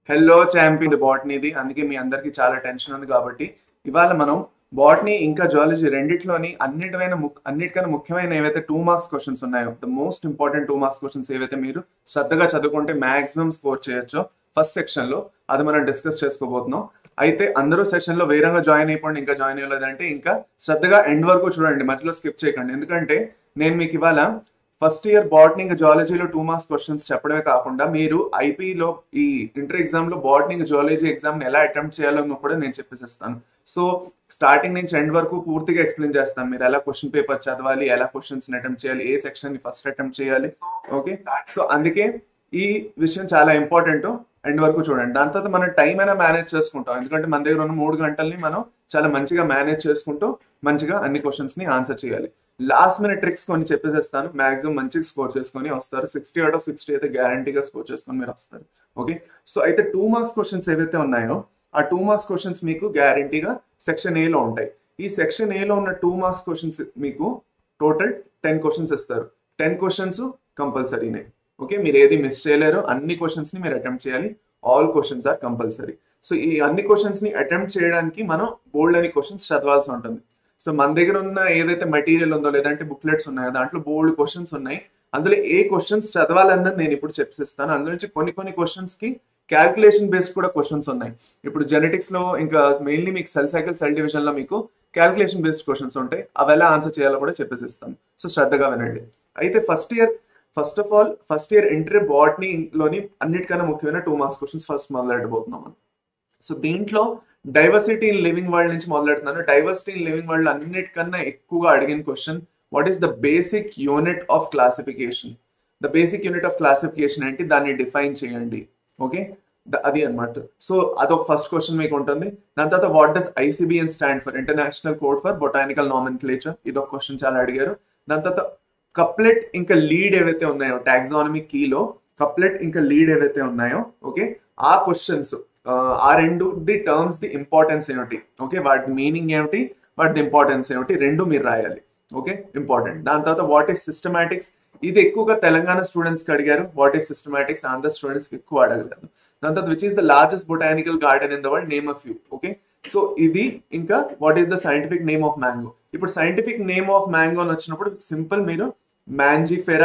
hello champion బాటనీది అందుకే మీ అందరికీ చాలా టెన్షన్ ఉంది కాబట్టి ఇవాళ మనం బాటనీ ఇంకా జువాలజీ రెండిట్లోని అన్నిటివైన ము- అన్నిటికన్నా ముఖ్యమైన ఏవైతే టూ మార్క్స్ క్వశ్చన్స్ ఉన్నాయో the most important two marks questions ఏవైతే మీరు శ్రద్ధగా చదువుకుంటే మాక్సిమం స్కోర్ చేయొచ్చో ఫస్ట్ సెక్షన్ లో అది మనం డిస్కస్ చేసుకోబోతున్నాం అయితే అందరూ సెషన్ లో వేరంగా జాయిన్ అయిపోండి ఇంకా జాయిన్ అయ్యలేదంటే ఇంకా శ్రద్ధగా ఎండ్ వరకు చూడండి మధ్యలో స్కిప్ చేయకండి ఎందుకంటే నేను మీకు ఇవాళ ఫస్ట్ ఇయర్ బాటనీ ఇంకా జువాలజీలో టూ మార్క్స్ క్వశ్చన్స్ చెప్పడమే కాకుండా మీరు ఐపీలో ఈ ఇంటర్ ఎగ్జామ్ లో బాటనీ ఇంకా జువాలజీ ఎగ్జామ్ ని ఎలా అటెంప్ట్ చేయాలో కూడా నేను చెప్పేసిస్తాను సో స్టార్టింగ్ నుంచి ఎండ్ వరకు పూర్తిగా ఎక్స్ప్లెయిన్ చేస్తాను మీరు ఎలా క్వశ్చన్ పేపర్ చదవాలి ఎలా క్వశ్చన్స్ అటెంప్ట్ చేయాలి ఏ సెక్షన్ ని ఫస్ట్ అటెంప్ట్ చేయాలి ఓకే సో అందుకే ఈ విషయం చాలా ఇంపార్టెంట్ ఎండ్ వరకు చూడండి దాని తర్వాత మనం టైం అయినా మేనేజ్ చేసుకుంటాం ఎందుకంటే మన దగ్గర ఉన్న మూడు గంటల్ని మనం చాలా మంచిగా మేనేజ్ చేసుకుంటూ మంచిగా అన్ని క్వశ్చన్స్ ని ఆన్సర్ చేయాలి లాస్ట్ మినిట్ ట్రిక్స్ కొన్ని చెప్పేసేస్తాను మాక్సిమం మంచిగా స్కోర్ చేసుకొని వస్తారు సిక్స్టీ అవుట్ ఆఫ్ సిక్స్టీ అయితే గ్యారంటీగా స్కోర్ చేసుకొని మీరు వస్తారు ఓకే సో అయితే టూ మార్క్స్ క్వశ్చన్స్ ఏవైతే ఉన్నాయో ఆ టూ మార్క్స్ క్వశ్చన్స్ మీకు గ్యారంటీగా సెక్షన్ ఏలో ఉంటాయి ఈ సెక్షన్ ఏలో ఉన్న టూ మార్క్స్ క్వశ్చన్స్ మీకు టోటల్ టెన్ క్వశ్చన్స్ ఇస్తారు టెన్ క్వశ్చన్స్ కంపల్సరీనే ఓకే మీరు ఏది మిస్ చేయలేరు అన్ని క్వశ్చన్స్ ని మీరు అటెంప్ట్ చేయాలి all questions are compulsory so ఈ అన్ని క్వశ్చన్స్ ని అటెంప్ట్ చేయడానికి మనం బోల్డ్ అని క్వశ్చన్స్ చదవాల్సి ఉంటుంది సో మన దగ్గర ఉన్న ఏదైతే మెటీరియల్ ఉందో లేదంటే బుక్లెట్స్ ఉన్నాయో దాంట్లో బోల్డ్ క్వశ్చన్స్ ఉన్నాయి అందులో ఏ క్వశ్చన్స్ చదవాలన్నది నేను ఇప్పుడు చెప్పిస్తాను అందులో నుంచి కొన్ని కొన్ని క్వశ్చన్స్ కి క్యాల్కులేషన్ బేస్డ్ కూడా క్వశ్చన్స్ ఉన్నాయి ఇప్పుడు జెనెటిక్స్ లో ఇంకా మెయిన్లీ మీకు సెల్ సైకిల్ సెల్ డివిజన్ లో మీకు క్యాల్కులేషన్ బేస్డ్ క్వశ్చన్స్ ఉంటాయి అవి ఎలా ఆన్సర్ చేయాలో కూడా చెప్పేసిస్తాను సో శ్రద్ధగా వినండి అయితే first year first of all first year entry botany లోని అన్నిటికన్నా ముఖ్యమైన టూ మార్క్స్ క్వశ్చన్స్ ఫస్ట్ మొదలెట్టబోతున్నాం మనం సో దీంట్లో డైవర్సిటీ ఇన్ లివింగ్ వరల్డ్ నుంచి మొదలెడుతున్నాను డైవర్సిటీ ఇన్ లివింగ్ వరల్డ్ అన్నిటికన్నా ఎక్కువగా అడిగిన question what is the basic unit of classification the basic unit of classification ఏంటి దాన్ని డిఫైన్ చేయండి ఓకే అది అన్నమాట సో అదొక ఫస్ట్ క్వశ్చన్ మీకు ఉంటుంది దాని తర్వాత what does ICBN stand for international code for botanical nomenclature ఇది ఒక క్వశ్చన్ చాలా అడిగారు దాని తర్వాత కప్లెట్ ఇంకా లీడ్ ఏవైతే ఉన్నాయో టాక్సానమీ కీలో కప్లెట్ ఇంకా లీడ్ ఏవైతే ఉన్నాయో ఓకే ఆ క్వశ్చన్స్ ఆ రెండు ది టర్మ్స్ ది ఇంపార్టెన్స్ ఏమిటి ఓకే వాటి మీనింగ్ ఏమిటి వాటి ఇంపార్టెన్స్ ఏమిటి రెండు మీరు రాయాలి ఓకే ఇంపార్టెంట్ దాని తర్వాత వాట్ ఈస్ సిస్టమాటిక్స్ ఇది ఎక్కువగా తెలంగాణ స్టూడెంట్స్ కి అడిగారు what is systematics Andhra students కి ఎక్కువ అడగలేదు దాని తర్వాత which is the largest botanical garden in the world name of you okay so ఇది ఇంకా what is the scientific name of mango ఇప్పుడు సైంటిఫిక్ నేమ్ ఆఫ్ మ్యాంగో అని వచ్చినప్పుడు సింపుల్ మీరు మ్యాంజిఫెరా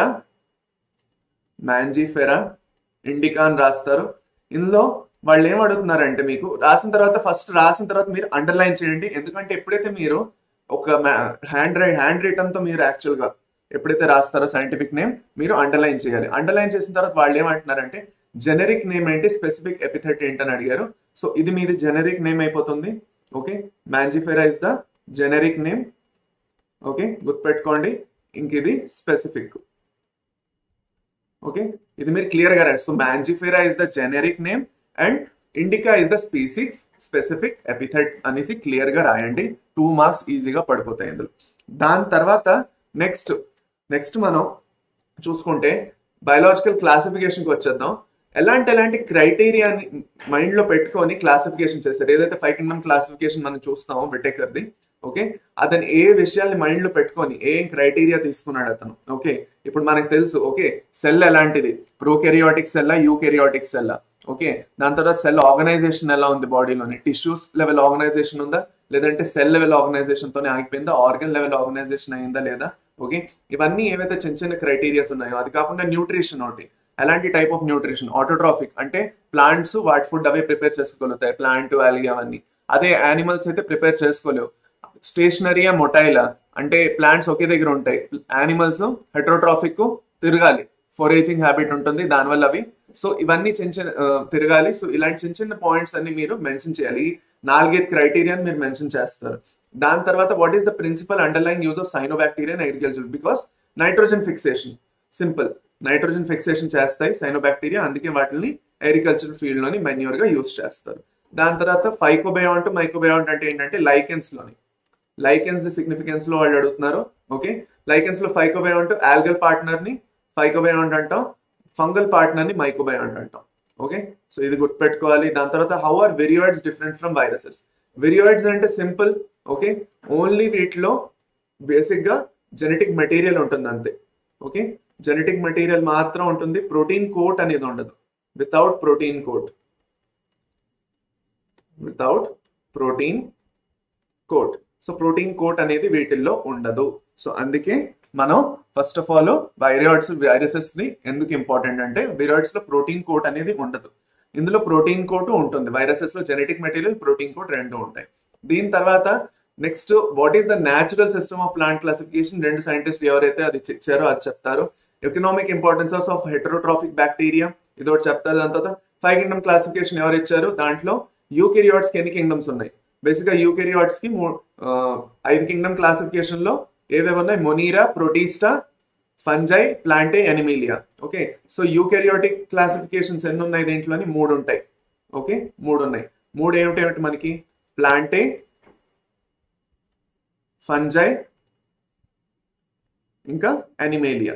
మ్యాంజిఫెరా ఇండికా అని రాస్తారు ఇందులో వాళ్ళు ఏం అడుగుతున్నారంటే మీకు రాసిన తర్వాత ఫస్ట్ రాసిన తర్వాత మీరు అండర్లైన్ చేయండి ఎందుకంటే ఎప్పుడైతే మీరు ఒక హ్యాండ్ రైట్ హ్యాండ్ రిటర్న్ తో మీరు యాక్చువల్ గా ఎప్పుడైతే రాస్తారో సైంటిఫిక్ నేమ్ మీరు అండర్లైన్ చేయాలి అండర్లైన్ చేసిన తర్వాత వాళ్ళు ఏమంటున్నారంటే జెనరిక్ నేమ్ ఏంటి స్పెసిఫిక్ ఎపిథెట్ ఏంటని అడిగారు సో ఇది మీది జెనరిక్ నేమ్ అయిపోతుంది okay Mangifera is the generic name okay గుర్తుపెట్టుకోండి ఇంక ఇది స్పెసిఫిక్ ఓకే ఇది మీరు క్లియర్ గా రాయండి so Mangifera is the generic name and indica is the species specific epithet అనేసి క్లియర్ గా రాయండి టూ మార్క్స్ ఈజీగా పడిపోతాయి ఇందులో దాని తర్వాత నెక్స్ట్ నెక్స్ట్ మనం చూసుకుంటే బయలాజికల్ క్లాసిఫికేషన్కి వచ్చేద్దాం ఎలాంటి ఎలాంటి క్రైటీరియాని మైండ్ లో పెట్టుకొని క్లాసిఫికేషన్ చేస్తారు ఏదైతే ఫైవ్ కింగ్డమ్ క్లాసిఫికేషన్ మనం చూస్తామో విటేకర్ది ఓకే అతను ఏ విషయాల్ని మైండ్ లో పెట్టుకొని ఏ క్రైటీరియా తీసుకున్నాడు అతను ఓకే ఇప్పుడు మనకు తెలుసు ఓకే సెల్ ఎలాంటిది ప్రోకెరియాటిక్ సెల్లా యూకెరియాటిక్ సెల్లా ఓకే దాని తర్వాత సెల్ ఆర్గనైజేషన్ ఎలా ఉంది బాడీలోని టిష్యూస్ లెవెల్ ఆర్గనైజేషన్ ఉందా లేదంటే సెల్ లెవెల్ ఆర్గనైజేషన్ తోనే ఆగిపోయిందా ఆర్గన్ లెవెల్ ఆర్గనైజేషన్ అయిందా లేదా ఓకే ఇవన్నీ ఏవైతే చిన్న చిన్న క్రైటీరియాస్ ఉన్నాయో అది కాకుండా న్యూట్రిషన్ ఒకటి ఎలాంటి టైప్ ఆఫ్ న్యూట్రిషన్ ఆటోట్రాఫిక్ అంటే ప్లాంట్స్ వాటి ఫుడ్ అవే ప్రిపేర్ చేసుకోగలుగుతాయి ప్లాంట్ అలిగి అవన్నీ అదే యానిమల్స్ అయితే ప్రిపేర్ చేసుకోలేవు స్టేషనరీయా మొటైలా అంటే ప్లాంట్స్ ఒకే దగ్గర ఉంటాయి యానిమల్స్ హెట్రోట్రాఫిక్ తిరగాలి ఫోరేజింగ్ హ్యాబిట్ ఉంటుంది దానివల్ల అవి సో ఇవన్నీ చిన్న చిన్న ఆ, తిరగాలి సో ఇలాంటి చిన్న చిన్న పాయింట్స్ అన్ని మీరు మెన్షన్ చేయాలి ఈ నాలుగైదు క్రైటీరియాని మీరు మెన్షన్ చేస్తారు దాని తర్వాత what is the principal underline use of cyanobacteria agriculture because nitrogen fixation simple nitrogen fixation చేస్తాయి సైనోబాక్టీరియా అందుకే వాటిని అగ్రికల్చర్ ఫీల్డ్ లోని మెన్యూర్ గా యూజ్ చేస్తారు దాని తర్వాత ఫైకోబయోంట్ మైకోబయోంట్ అంటే ఏంటంటే లైకెన్స్ లోని లైకెన్స్ ది సిగ్నిఫికెన్స్ లో వాళ్ళు అడుగుతున్నారు ఓకే లైకెన్స్ లో ఫైకోబయోంట్ ఆల్గల్ పార్ట్నర్ ని ఫైకోబయోంట్ అంటాం ఫంగల్ పార్ట్నర్ ని మైకోబయోంట్ అంటాం ఓకే సో ఇది గుర్తుపెట్టుకోవాలి దాని తర్వాత how are viroids different from viruses viroids అంటే సింపుల్ ఓకే ఓన్లీ వీటిలో బేసిక్ గా జెనెటిక్ మెటీరియల్ ఉంటుంది అంతే ఓకే జెనెటిక్ మెటీరియల్ మాత్రం ఉంటుంది ప్రోటీన్ కోట్ అనేది ఉండదు without protein coat without protein coat so protein coat అనేది వీటిల్లో ఉండదు సో అందుకే మనం first of all viroids viruses ని ఎందుకు ఇంపార్టెంట్ అంటే వైరాయిడ్స్ లో ప్రోటీన్ కోట్ అనేది ఉండదు ఇందులో ప్రోటీన్ కోట్ ఉంటుంది వైరసెస్ లో జెనెటిక్ మెటీరియల్ ప్రోటీన్ కోట్ రెండు ఉంటాయి దీని తర్వాత next what is the natural system of plant classification రెండు సైంటిస్ట్ ఎవరైతే అది ఇచ్చారో అది చెప్తారు economic importances of heterotrophic bacteria ఇది ఒకటి చెప్తారు దాని తర్వాత ఫైవ్ కింగ్డమ్ క్లాసిఫికేషన్ ఎవరు ఇచ్చారు దాంట్లో యూకెరియాట్స్ కి ఎన్ని కింగ్డమ్స్ ఉన్నాయి బేసిక్ గా యూకెరియాట్స్ కి ఐదు కింగ్డమ్ క్లాసిఫికేషన్ లో ఏవేవి ఉన్నాయి Monera Protista Fungi Plantae Animalia okay so eukaryotic classifications ఎన్ని ఉన్నాయి దీంట్లోని మూడు ఉంటాయి ఓకే మూడు ఉన్నాయి మూడు ఏమిటి ఏమిటి మనకి ప్లాంటే ఫంజై ఇంకా ఎనిమేలియా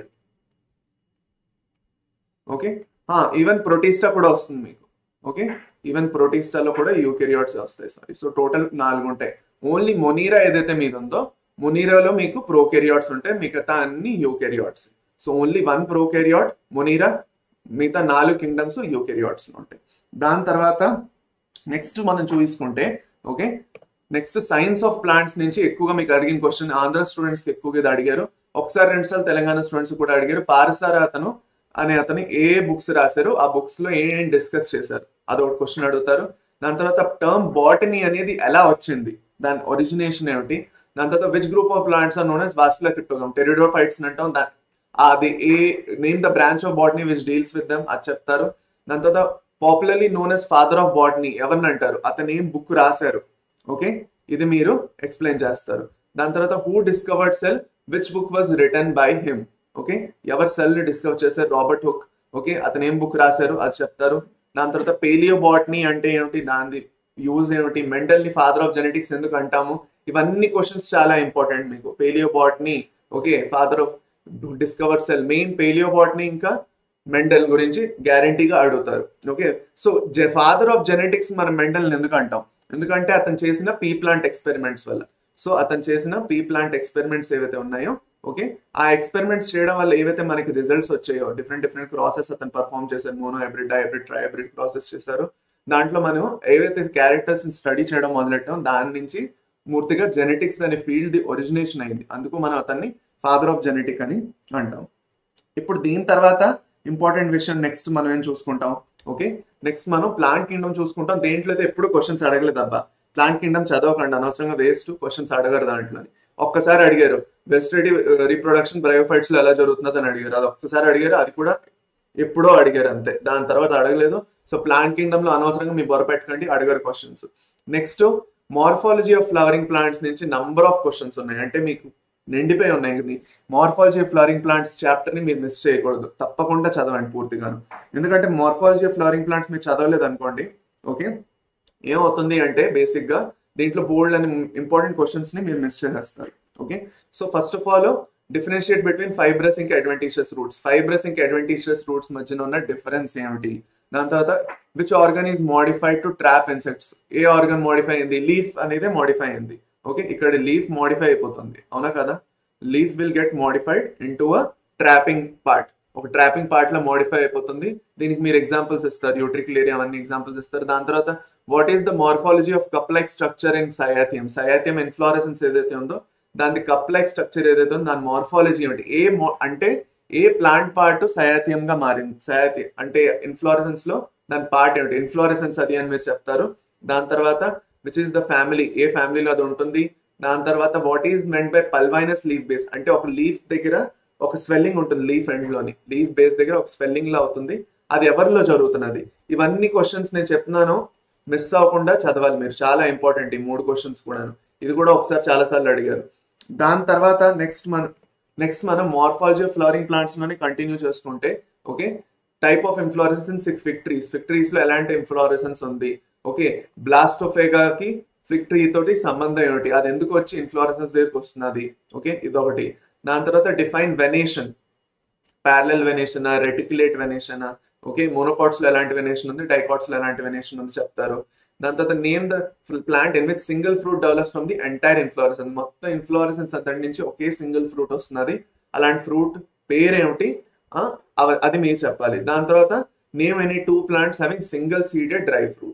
ఓకే ఈవెన్ ప్రోటీస్టా కూడా వస్తుంది మీకు ఓకే ఈవెన్ ప్రోటీస్టాలో కూడా యూకెరియాట్స్ వస్తాయి సారీ సో టోటల్ నాలుగు ఉంటాయి ఓన్లీ మొనీరా ఏదైతే మీద ఉందో మొనీరాలో మీకు ప్రోకెరియాట్స్ ఉంటాయి మిగతా అన్ని eukaryotes so only one prokaryote Monera మిగతా నాలుగు కింగ్డమ్స్ యూకెరియాట్స్ ఉంటాయి దాని తర్వాత నెక్స్ట్ మనం చూసుకుంటే okay next science of plants నుంచి ఎక్కువగా మీకు అడిగిన క్వశ్చన్ ఆంధ్ర స్టూడెంట్స్ కి ఎక్కువగా ఇది అడిగారు ఒకసారి రెండు సార్లు తెలంగాణ స్టూడెంట్స్ కూడా అడిగారు పారసార అతను అనే అతను ఏ బుక్స్ రాశారు ఆ బుక్స్ లో ఏం డిస్కస్ చేశారు అదొకటి క్వశ్చన్ అడుగుతారు దాని తర్వాత టర్మ్ బాటనీ అనేది ఎలా వచ్చింది దాని ఒరిజినేషన్ ఏమిటి దాని తర్వాత which group of plants are known as vascular cryptogam pteridophytes అంటాం దాని అది a name the branch of botany which deals with them అది చెప్తారు దాని తర్వాత popularly known as father of botany ఎవరిని అంటారు అతను ఏం బుక్ రాశారు ఓకే ఇది మీరు ఎక్స్ప్లెయిన్ చేస్తారు దాని తర్వాత who discovered cell which book was return by him okay ఎవరు సెల్ ని డిస్కవర్ చేశారు రాబర్ట్ హుక్ ఓకే అతను ఏం బుక్ రాశారు అది చెప్తారు దాని తర్వాత పేలియో బాటనీ అంటే ఏమిటి దాని యూజ్ ఏమిటి మెంటల్ ని ఫాదర్ ఆఫ్ జెనెటిక్స్ ఎందుకు అంటాము ఇవన్నీ క్వశ్చన్స్ చాలా ఇంపార్టెంట్ మీకు palaeobotany okay father of discover cell main palaeobotany ఇంకా మెండల్ గురించి గ్యారంటీగా అడుగుతారు okay so father of genetics మనం మెండల్ ఎందుకు అంటాం ఎందుకంటే అతను చేసిన పీ ప్లాంట్ ఎక్స్పెరిమెంట్స్ వల్ల సో అతను చేసిన పీ ప్లాంట్ ఎక్స్పెరిమెంట్స్ ఏవైతే ఉన్నాయో ఓకే ఆ ఎక్స్పెరిమెంట్స్ చేయడం వల్ల ఏవైతే మనకి రిజల్ట్స్ వచ్చాయో డిఫరెంట్ డిఫరెంట్ క్రాసెస్ అతను పర్ఫామ్ చేశారు monohybrid dihybrid trihybrid process చేశారు దాంట్లో మనం ఏవైతే క్యారెక్టర్స్ స్టడీ చేయడం మొదలెట్టాం దాని నుంచి పూర్తిగా జెనెటిక్స్ అనే ఫీల్డ్ ఒరిజినేషన్ అయింది అందుకు మనం అతన్ని ఫాదర్ ఆఫ్ జెనెటిక్ అని అంటాం ఇప్పుడు దీని తర్వాత ఇంపార్టెంట్ విషయం నెక్స్ట్ మనం ఏం చూసుకుంటాం ఓకే నెక్స్ట్ మనం ప్లాంట్ కింగ్డమ్ చూసుకుంటాం దేంట్లో అయితే ఎప్పుడు క్వశ్చన్స్ అడగలేదు అబ్బా ప్లాంట్ కింగ్డమ్ చదవకండి అనవసరంగా వేస్ట్ క్వశ్చన్స్ అడగరు దాంట్లో ఒక్కసారి అడిగారు వెజిటేటివ్ రీప్రొడక్షన్ బ్రయోఫైట్స్ లో ఎలా జరుగుతుందో అని అడిగారు అది ఒక్కసారి అడిగారు అది కూడా ఎప్పుడో అడిగారు అంతే దాని తర్వాత అడగలేదు సో ప్లాంట్ కింగ్డమ్ లో అనవసరంగా మీ బొర పెట్టకండి అడగరు questions next morphology of flowering plants నుంచి నంబర్ ఆఫ్ క్వశ్చన్స్ ఉన్నాయి అంటే మీకు నిండిపోయి ఉన్నాయి ఇది morphology of flowering plants chapter ని మీరు మిస్ చేయకూడదు తప్పకుండా చదవండి పూర్తిగాను ఎందుకంటే మార్ఫాలజీ ఆఫ్ ఫ్లవరింగ్ ప్లాంట్స్ మీరు చదవలేదు అనుకోండి ఓకే ఏమవుతుంది అంటే బేసిక్ గా దీంట్లో బోల్డ్ అని ఇంపార్టెంట్ క్వశ్చన్స్ ని మీరు మిస్ చేసేస్తారు okay so first of all differentiate between fibrous ఇంకా అడ్వెంటీషియస్ రూట్స్ ఫైబ్రస్ ఇంకా అడ్వెంటీషియస్ రూట్స్ మధ్యన ఉన్న డిఫరెన్స్ ఏమిటి దాని తర్వాత which organ is modified to trap insects ఏ ఆర్గన్ మోడిఫై అయింది లీఫ్ అనేది మోడిఫై అయింది ఓకే ఇక్కడ లీఫ్ మోడిఫై అయిపోతుంది అవునా కదా leaf will get modified in to a trapping part ఒక ట్రాపింగ్ పార్ట్ లో మోడిఫై అయిపోతుంది దీనికి మీరు ఎగ్జాంపుల్స్ ఇస్తారు యూట్రిక్లేరియా అవన్నీ ఎగ్జాంపుల్స్ ఇస్తారు దాని తర్వాత what is the morphology of cup like structure in cyathium cyathium inflorescence ఏదైతే ఉందో దాని కప్ లైక్ స్ట్రక్చర్ ఏదైతే ఉందో దాని మార్ఫాలజీ ఏమిటి ఏ అంటే ఏ ప్లాంట్ పార్ట్ సయాథియం గా మారింది సయాథియం అంటే ఇన్ఫ్లోరెసెన్స్ లో దాని పార్ట్ ఏమిటి ఇన్ఫ్లోరెసెన్స్ అది అని మీరు చెప్తారు దాని తర్వాత విచ్ ఈస్ ద ఫ్యామిలీ ఏ ఫ్యామిలీలో అది ఉంటుంది దాని తర్వాత what is meant by pulvinus leaf base అంటే ఒక లీఫ్ దగ్గర ఒక స్వెల్లింగ్ ఉంటుంది లీఫ్ ఎండ్ లోని లీఫ్ బేస్ దగ్గర ఒక స్వెల్లింగ్ లా అవుతుంది అది ఎవరిలో జరుగుతున్నది ఇవన్నీ క్వశ్చన్స్ నేను చెప్తున్నాను మిస్ అవ్వకుండా చదవాలి మీరు చాలా ఇంపార్టెంట్ ఈ మూడు క్వశ్చన్స్ కూడాను ఇది కూడా ఒకసారి చాలా సార్లు అడిగారు దాని తర్వాత నెక్స్ట్ మన నెక్స్ట్ మనం మార్ఫాలజీ ఆఫ్ ఫ్లవరింగ్ ప్లాంట్స్ లోని కంటిన్యూ చేసుకుంటే okay type of inflorescence fig trees fig trees లో ఎలాంటి ఇన్ఫ్లోరెసెన్స్ ఉంది ఓకే బ్లాస్టోఫేగాకి ఫిక్ ట్రీ తోటి సంబంధం ఏమిటి అది ఎందుకు వచ్చి ఇన్ఫ్లోరెసెన్స్ దగ్గరికి వస్తున్నది ఓకే ఇదొకటి దాని తర్వాత define venation parallel venation reticulate venation okay monocots లో ఎలాంటి వెనేషన్ ఉంది డైకాట్స్ లో ఎలాంటి వెనేషన్ ఉంది చెప్తారు దాని తర్వాత name the plant in with single fruit develops from the entire inflorescence మొత్తం ఇన్ఫ్లోరెసెన్స్ అతడి నుంచి ఒకే సింగిల్ ఫ్రూట్ వస్తున్నది అలాంటి ఫ్రూట్ పేరేమిటి అది మీరు చెప్పాలి దాని తర్వాత name any two plants having single seeded dry fruits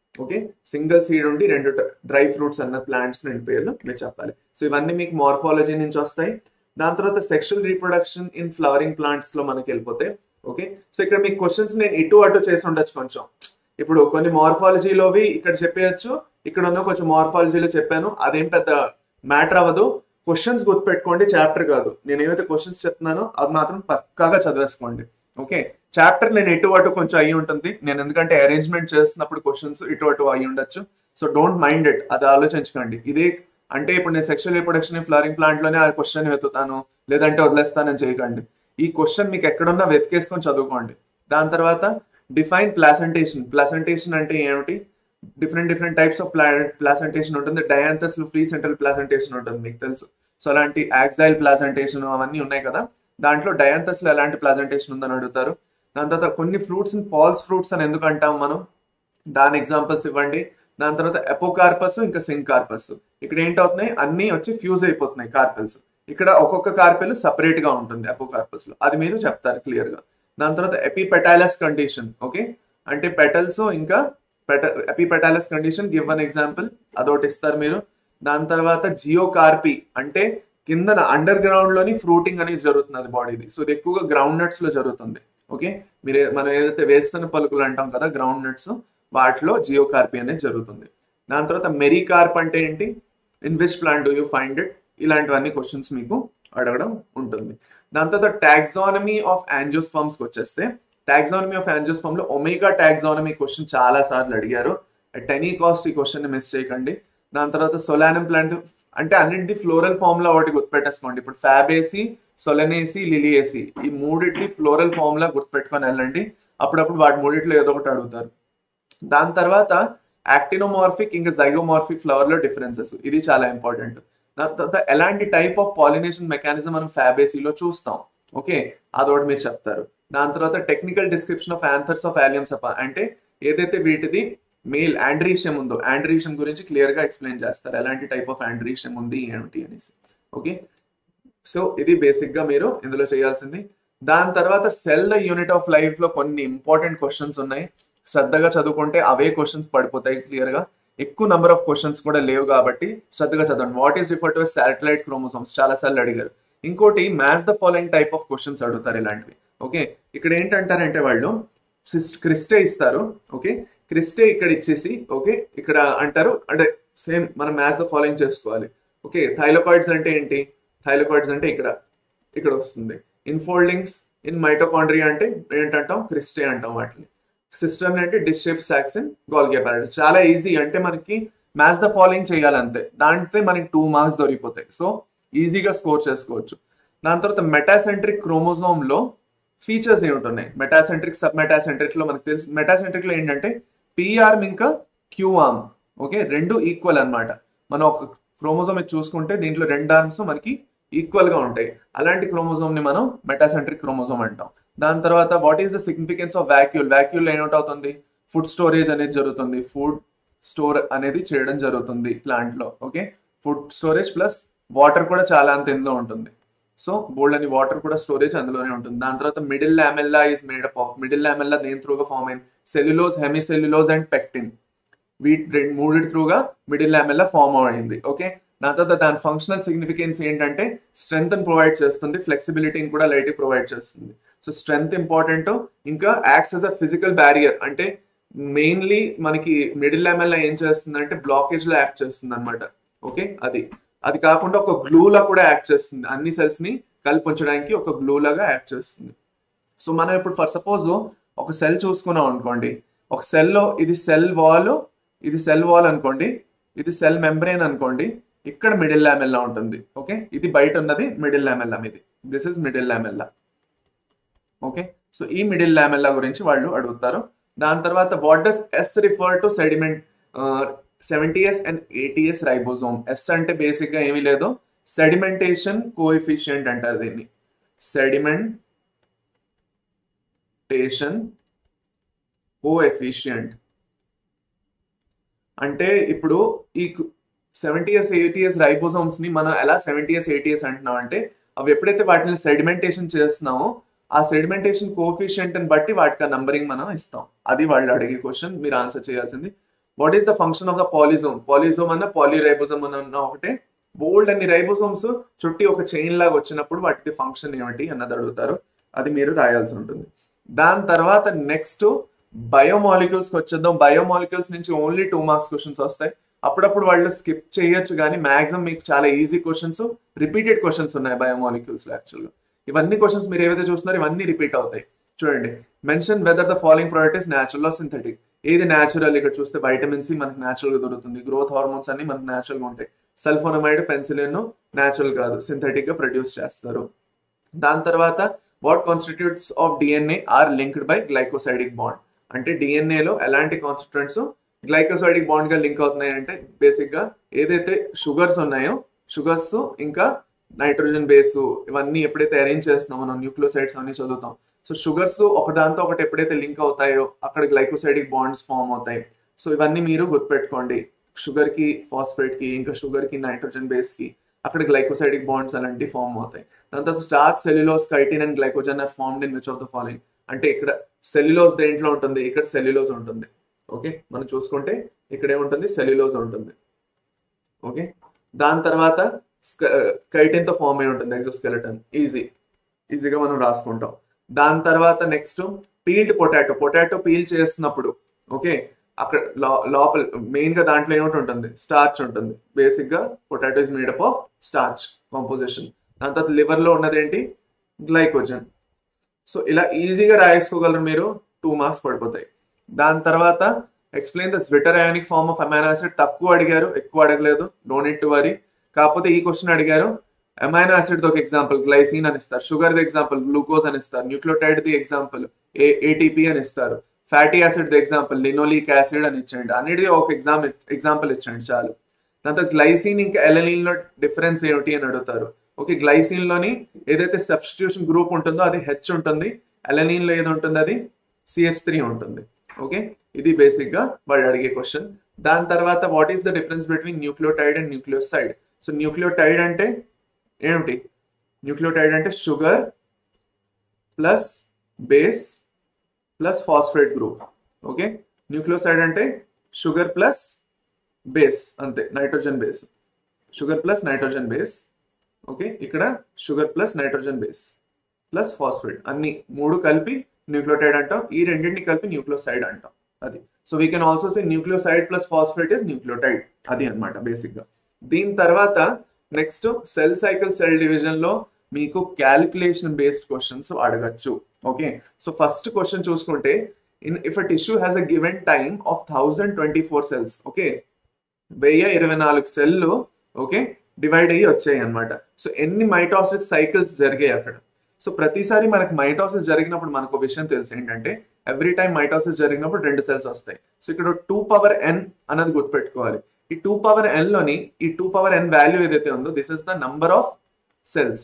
okay single seed ఉండి రెండు డ్రై ఫ్రూట్స్ అన్న ప్లాంట్స్ రెండు పేర్లు మీరు చెప్పాలి సో ఇవన్నీ మీకు మార్ఫాలజీ నుంచి వస్తాయి దాని తర్వాత sexual reproduction in flowering plants లో మనకి వెళ్ళిపోతే ఓకే సో ఇక్కడ మీకు క్వశ్చన్స్ నేను ఇటు అటు చేసి ఉండొచ్చు కొంచెం ఇప్పుడు కొన్ని మార్ఫాలజీలోవి ఇక్కడ చెప్పేయచ్చు ఇక్కడ ఉన్న కొంచెం మార్ఫాలజీలో చెప్పాను అదేం పెద్ద మ్యాటర్ అవ్వదు క్వశ్చన్స్ గుర్తుపెట్టుకోండి చాప్టర్ కాదు నేను ఏవైతే క్వశ్చన్స్ చెప్తున్నానో అది మాత్రం పక్కాగా చదివేసుకోండి ఓకే చాప్టర్ నేను ఇటు అటు కొంచెం అయి ఉంటుంది నేను ఎందుకంటే అరేంజ్మెంట్ చేస్తున్నప్పుడు క్వశ్చన్స్ ఇటు అటు అయి ఉండొచ్చు సో డోంట్ మైండ్ ఇట్ అది ఆలోచించకండి ఇదే అంటే ఇప్పుడు నేను సెక్షువల్ రిప్రొడక్షన్ ఫ్లవరింగ్ ప్లాంట్ లోనే ఆ క్వశ్చన్ వెతుతాను లేదంటే వదిలేస్తానని చేయకండి ఈ క్వశ్చన్ మీకు ఎక్కడున్నా వెతికేసుకొని చదువుకోండి దాని తర్వాత డిఫైన్ ప్లాసెంటేషన్ ప్లాసెంటేషన్ అంటే ఏమిటి different different types of pla placentation ఉంటుంది డయాంతస్ ఫ్రీ సెంట్రల్ ప్లాసెంటేషన్ ఉంటుంది మీకు తెలుసు సో అలాంటి యాక్సైల్ ప్లాసెంటేషన్ అవన్నీ ఉన్నాయి కదా దాంట్లో డయాంతస్ లో ఎలాంటి ప్లాసెంటేషన్ ఉందని అడుగుతారు దాని తర్వాత కొన్ని ఫ్రూట్స్ ఫాల్స్ ఫ్రూట్స్ అని ఎందుకు అంటాం మనం దాని ఎగ్జాంపుల్స్ ఇవ్వండి దాని తర్వాత ఎపోకార్పస్ ఇంకా సింక్ కార్పస్ ఇక్కడ ఏంటవుతున్నాయి అన్ని వచ్చి ఫ్యూజ్ అయిపోతున్నాయి కార్పెల్స్ ఇక్కడ ఒక్కొక్క కార్పెల్ సపరేట్ గా ఉంటుంది ఎపోకార్పస్ లో అది మీరు చెప్తారు క్లియర్ గా దాని తర్వాత ఎపిపెటాలస్ కండిషన్ ఓకే అంటే పెటల్స్ ఇంకా పెట epipetalous condition give one example అదొకటి ఇస్తారు మీరు దాని తర్వాత జియో కార్పి అంటే కింద అండర్ గ్రౌండ్ లోని ఫ్రూటింగ్ అనేది జరుగుతుంది బాడీది సో ఇది ఎక్కువగా గ్రౌండ్ నట్స్ లో జరుగుతుంది ఓకే మీరు మనం ఏదైతే వేస్తున్న పలుకులు అంటాం కదా గ్రౌండ్ నట్స్ వాటిలో జియో కార్పి అనేది జరుగుతుంది దాని తర్వాత మెరీ కార్ప్ అంటే ఏంటి in which plant do you find it ఇలాంటివన్నీ క్వశ్చన్స్ మీకు అడగడం ఉంటుంది దాని తర్వాత టాక్సానమీ ఆఫ్ యాంజియోస్పమ్స్ కి వచ్చేస్తే టాక్సానమీ ఆఫ్ యాంజియోస్పమ్ లో ఒమేగా టాక్సానమీ క్వశ్చన్ చాలా సార్లు అడిగారు అట్ ఎనీ కాస్ట్ ఈ క్వశ్చన్ మిస్ చేయకండి దాని తర్వాత సొలానం ప్లాంట్ అంటే అన్నింటి ఫ్లోరల్ ఫామ్ లో ఒకటి గుర్తుపెట్టేసుకోండి ఇప్పుడు ఫ్యాబేసి సొలనేసి లిలియేసి ఈ మూడింటి ఫ్లోరల్ ఫామ్ లా గుర్తుపెట్టుకొని వెళ్ళండి అప్పుడప్పుడు వాటి మూడిట్లో ఏదో ఒకటి అడుగుతారు దాని తర్వాత యాక్టినోమార్ఫిక్ ఇంకా జైగోమార్ఫిక్ ఫ్లవర్ లో డిఫరెన్సెస్ ఇది చాలా ఇంపార్టెంట్ దాని తర్వాత ఎలాంటి టైప్ ఆఫ్ పాలినేషన్ మెకానిజం మనం ఫ్యాబేసీలో చూస్తాం ఓకే అదొకటి మీరు చెప్తారు దాని తర్వాత technical description of answers of alliums అంటే ఏదైతే వీటిది మెయిల్ ఆండ్రీషియం ఉందో ఆండ్రీషియం గురించి క్లియర్ గా ఎక్స్ప్లెయిన్ చేస్తారు ఎలాంటి టైప్ ఆఫ్ ఆండ్రీషియం ఉంది ఏమిటి అనేసి ఓకే సో ఇది బేసిక్ గా మీరు ఇందులో చేయాల్సింది దాని తర్వాత cell the unit of life లో కొన్ని ఇంపార్టెంట్ క్వశ్చన్స్ ఉన్నాయి శ్రద్ధగా చదువుకుంటే అవే క్వశ్చన్స్ పడిపోతాయి క్లియర్ గా ఎక్కువ నెంబర్ ఆఫ్ క్వశ్చన్స్ కూడా లేవు కాబట్టి శ్రద్ధగా చదవండి what is refer to satellite chromosomes చాలా సార్లు అడిగారు ఇంకోటి match the following type of questions అడుగుతారు ఇలాంటివి ఓకే ఇక్కడ ఏంటంటారంటే వాళ్ళు క్రిస్టే ఇస్తారు ఓకే క్రిస్టే ఇక్కడ ఇచ్చేసి ఓకే ఇక్కడ అంటారు అంటే సేమ్ మనం మ్యాథ్స్ ద ఫాలోయింగ్ చేసుకోవాలి ఓకే థైలోకాయిడ్స్ అంటే ఏంటి థైలోకాయిడ్స్ అంటే ఇక్కడ ఇక్కడ వస్తుంది ఇన్ఫోల్డింగ్స్ ఇన్ మైటోకాండ్రియా అంటే ఏంటంటాం క్రిస్టే అంటాం వాటిని సిస్టమ్ అంటే dish shape sacs in Golgi apparatus చాలా ఈజీ అంటే మనకి మ్యాథ్స్ ద ఫాలోయింగ్ చేయాలంతే దాంట్లో మనకి టూ మార్క్స్ దొరికిపోతాయి సో ఈజీగా స్కోర్ చేసుకోవచ్చు దాని తర్వాత మెటాసెంట్రిక్ క్రోమోజోమ్ లో ఫీచర్స్ ఏమిటి మెటాసెంట్రిక్ సబ్ మెటాసెంట్రిక్ లో మనకు తెలుసు మెటాసెంట్రిక్ లో ఏంటంటే పిఆర్మ్ ఇంకా క్యూఆర్మ్ ఓకే రెండు ఈక్వల్ అన్నమాట మనం ఒక క్రోమోజోమ్ చూసుకుంటే దీంట్లో రెండు ఆర్మ్స్ మనకి ఈక్వల్ గా ఉంటాయి అలాంటి క్రోమోజోమ్ ని మనం మెటాసెంట్రిక్ క్రోమోజోమ్ అంటాం దాని తర్వాత what is the significance of vacuole vacuole ఏమిటవుతుంది ఫుడ్ స్టోరేజ్ అనేది జరుగుతుంది ఫుడ్ స్టోర్ అనేది చేయడం జరుగుతుంది ప్లాంట్ లో okay food storage plus water కూడా చాలా అంత ఇందులో ఉంటుంది సో బోల్డ్ అని వాటర్ కూడా స్టోరేజ్ అందులోనే ఉంటుంది దాని తర్వాత middle lamella is made up of middle lamella దేని త్రూగా ఫామ్ అయింది సెల్యులోజ్ హెమిసెల్యులోజ్ అండ్ పెక్టిన్ వీటి రెండు మూడి త్రూగా మిడిల్ లామెల్లా ఫామ్ అయింది ఓకే దాని తర్వాత దాని ఫంక్షనల్ సిగ్నిఫికెన్స్ ఏంటంటే స్ట్రెంగ్త్ ప్రొవైడ్ చేస్తుంది ఫ్లెక్సిబిలిటీని కూడా లైట్ ప్రొవైడ్ చేస్తుంది సో స్ట్రెంగ్త్ ఇంపార్టెంట్ ఇంకా acts as a physical barrier అంటే మెయిన్లీ మనకి మిడిల్ లామెల్లా ఏం చేస్తుంది అంటే బ్లాకేజ్ లో యాక్ట్ చేస్తుంది అనమాట ఓకే అది అది కాకుండా ఒక గ్లూ లా కూడా యాక్ట్ చేస్తుంది అన్ని సెల్స్ ని కలిపి ఉంచడానికి ఒక గ్లూ లాగా యాక్ట్ చేస్తుంది సో మనం ఇప్పుడు ఫర్ సపోజ్ ఒక సెల్ చూసుకున్నాం అనుకోండి ఒక సెల్లో ఇది సెల్ వాల్ ఇది సెల్ వాల్ అనుకోండి ఇది సెల్ మెంబ్రెయిన్ అనుకోండి ఇక్కడ మిడిల్ లామెల్లా ఉంటుంది ఓకే ఇది బయట ఉన్నది మిడిల్ లామెల్లా ఇది this is middle lamella okay so ఈ మిడిల్ లామెల్లా గురించి వాళ్ళు అడుగుతారు దాని తర్వాత what does S refer to sediment seventy S and eighty S ribosomes అంటే బేసిక్ గా ఏమీ లేదు సెడిమెంటేషన్ కోఎఫిషియంట్ అంటారు దీన్ని సెడిమెంటేషన్ కోఎఫిషియంట్ అంటే ఇప్పుడు ఈ seventy years eighty years ribosomes ని మనం ఎలా సెవెంటీ ఇయర్స్ ఎయిటీ ఇయర్స్ అంటున్నాం అంటే అవి ఎప్పుడైతే వాటిని సెడిమెంటేషన్ చేస్తున్నామో ఆ సెడిమెంటేషన్ కోఫిషియంట్ ని బట్టి వాటికి ఆ నంబరింగ్ మనం ఇస్తాం అది వాళ్ళు అడిగే క్వశ్చన్ మీరు ఆన్సర్ చేయాల్సింది what is the function of the polysome polysome అన్న పాలిరైబోజోమ్ అన్న ఒకటే బోల్డ్ అన్ని రైబోసోమ్స్ చుట్టి ఒక చైన్ లాగా వచ్చినప్పుడు వాటిది ఫంక్షన్ ఏమిటి అన్నది అడుగుతారు అది మీరు రాయాల్సి ఉంటుంది దాని తర్వాత నెక్స్ట్ బయోమాలిక్యూల్స్కి వచ్చేద్దాం బయోమాలిక్యూల్స్ నుంచి ఓన్లీ టూ మార్క్స్ క్వశ్చన్స్ వస్తాయి అప్పుడప్పుడు వాళ్ళు స్కిప్ చేయొచ్చు కానీ మాక్సిమం మీకు చాలా ఈజీ క్వశ్చన్స్ రిపీటెడ్ క్వశ్చన్స్ ఉన్నాయి బయోమాలిక్యూల్స్ లో యాక్చువల్గా ఇవన్నీ క్వశ్చన్స్ మీరు ఏవైతే చూస్తున్నారో ఇవన్నీ రిపీట్ అవుతాయి చూడండి mention whether the following product is natural or synthetic ఏది న్యాచురల్ ఇక్కడ చూస్తే వైటమిన్ సి మనకు న్యాచురల్ గా దొరుకుతుంది గ్రోత్ హార్మోన్స్ అన్ని మనకు న్యాచురల్ గా ఉంటాయి సల్ఫోనమైడ్ పెన్సిలిన్ న్యాచురల్ కాదు సింథటిక్ గా ప్రొడ్యూస్ చేస్తారు దాని తర్వాత what constituents of DNA are linked by glycosidic bond అంటే డిఎన్ఏలో ఎలాంటి కాన్స్టిట్యూంట్స్ గ్లైకోసైడిక్ బాండ్ గా లింక్ అవుతున్నాయి అంటే బేసిక్ గా ఏదైతే షుగర్స్ ఉన్నాయో షుగర్స్ ఇంకా నైట్రోజన్ బేస్ ఇవన్నీ ఎప్పుడైతే అరేంజ్ చేస్తున్నాం మనం న్యూక్లియోసైడ్స్ అన్ని చదువుతాం సో షుగర్స్ ఒకదాంతో ఒకటి ఎప్పుడైతే లింక్ అవుతాయో అక్కడ గ్లైకోసైడిక్ బాండ్స్ ఫామ్ అవుతాయి సో ఇవన్నీ మీరు గుర్తుపెట్టుకోండి షుగర్ కి ఫాస్ఫేట్ కి ఇంకా షుగర్ కి నైట్రోజన్ బేస్ కి అక్కడ గ్లైకోసైడిక్ బాండ్స్ అలాంటివి ఫామ్ అవుతాయి దాని తర్వాత starch cellulose chitin and glycogen are formed in which of the following అంటే ఇక్కడ సెల్యులోస్ దేంట్లో ఉంటుంది ఇక్కడ సెల్యులోస్ ఉంటుంది ఓకే మనం చూసుకుంటే ఇక్కడ ఏముంటుంది సెల్యులోస్ ఉంటుంది ఓకే దాని తర్వాత కైటిన్ తో ఫామ్ అయి ఉంటుంది ఎగ్జోస్కెలటన్ ఈజీ ఈజీగా మనం రాసుకుంటాం దాని తర్వాత next peeled potato potato peel చేస్తున్నప్పుడు ఓకే అక్కడ లోపల మెయిన్ గా దాంట్లో ఏమిటి ఉంటుంది స్టార్చ్ ఉంటుంది బేసిక్ గా potato is made up of starch composition దాని తర్వాత లివర్ లో ఉన్నది ఏంటి గ్లైకోజన్ సో ఇలా ఈజీగా రాయేసుకోగలరు మీరు టూ మార్క్స్ పడిపోతాయి దాని తర్వాత explain the zwitter ionic form of amino acid తక్కువ అడిగారు ఎక్కువ అడగలేదు నో నీట్ టు వరీ కాకపోతే ఈ క్వశ్చన్ అడిగారు అమైనో యాసిడ్ ఒక ఎగ్జాంపుల్ గ్లైసిన్ అని ఇస్తారు షుగర్ ది ఎగ్జాంపుల్ గ్లూకోజ్ అని ఇస్తారు న్యూక్లియోటైడ్ ది ఎగ్జాంపుల్ ఏటీపీ అని ఇస్తారు fatty acid the example linoleic acid అని ఇచ్చండి అన్నిటిది ఒక ఎగ్జామ్ ఎగ్జాంపుల్ ఇచ్చండి చాలు దాంతో గ్లైసిన్ ఇంకా ఎలనిన్ లో డిఫరెన్స్ ఏమిటి అని అడుగుతారు ఓకే గ్లైసిన్ లోని ఏదైతే సబ్స్టిట్యూషన్ గ్రూప్ ఉంటుందో అది హెచ్ ఉంటుంది ఎలనిన్ లో ఏది ఉంటుంది అది సిహెచ్ త్రీ ఉంటుంది ఓకే ఇది బేసిక్ గా వాడు అడిగే క్వశ్చన్ దాని తర్వాత what is the difference between nucleotide and nucleoside so nucleotide అంటే ఏమిటి న్యూక్లియోటైడ్ అంటే sugar plus base plus phosphate group okay nucleoside అంటే షుగర్ ప్లస్ బేస్ అంతే nitrogen base sugar plus nitrogen base okay ఇక్కడ sugar plus nitrogen base plus phosphate అన్ని మూడు కలిపి nucleotide అంటాం ఈ రెండింటిని కలిపి న్యూక్లియోసైడ్ అంటాం అది so we can also say nucleoside plus phosphate is nucleotide అది అనమాట బేసిక్ గా దీని తర్వాత next cell cycle cell division లో మీకు క్యాలిక్యులేషన్ బేస్డ్ క్వశ్చన్స్ అడగచ్చు ఓకే సో ఫస్ట్ క్వశ్చన్ చూసుకుంటే in if a tissue has a given time of thousand twenty four cells okay వెయ్యి ఇరవై నాలుగు సెల్లు ఓకే డివైడ్ అయ్యి వచ్చాయి అనమాట సో ఎన్ని మైటాసిస్ సైకిల్స్ జరిగాయి అక్కడ సో ప్రతిసారి మనకు మైటాసిస్ జరిగినప్పుడు మనకు విషయం తెలుసు ఏంటంటే ఎవ్రీ టైం మైటాసిస్ జరిగినప్పుడు రెండు సెల్స్ వస్తాయి సో ఇక్కడ టూ పవర్ ఎన్ అన్నది గుర్తుపెట్టుకోవాలి ఈ టూ పవర్ ఎన్ లోని ఈ టూ పవర్ ఎన్ వాల్యూ ఏదైతే ఉందో this is the number of cells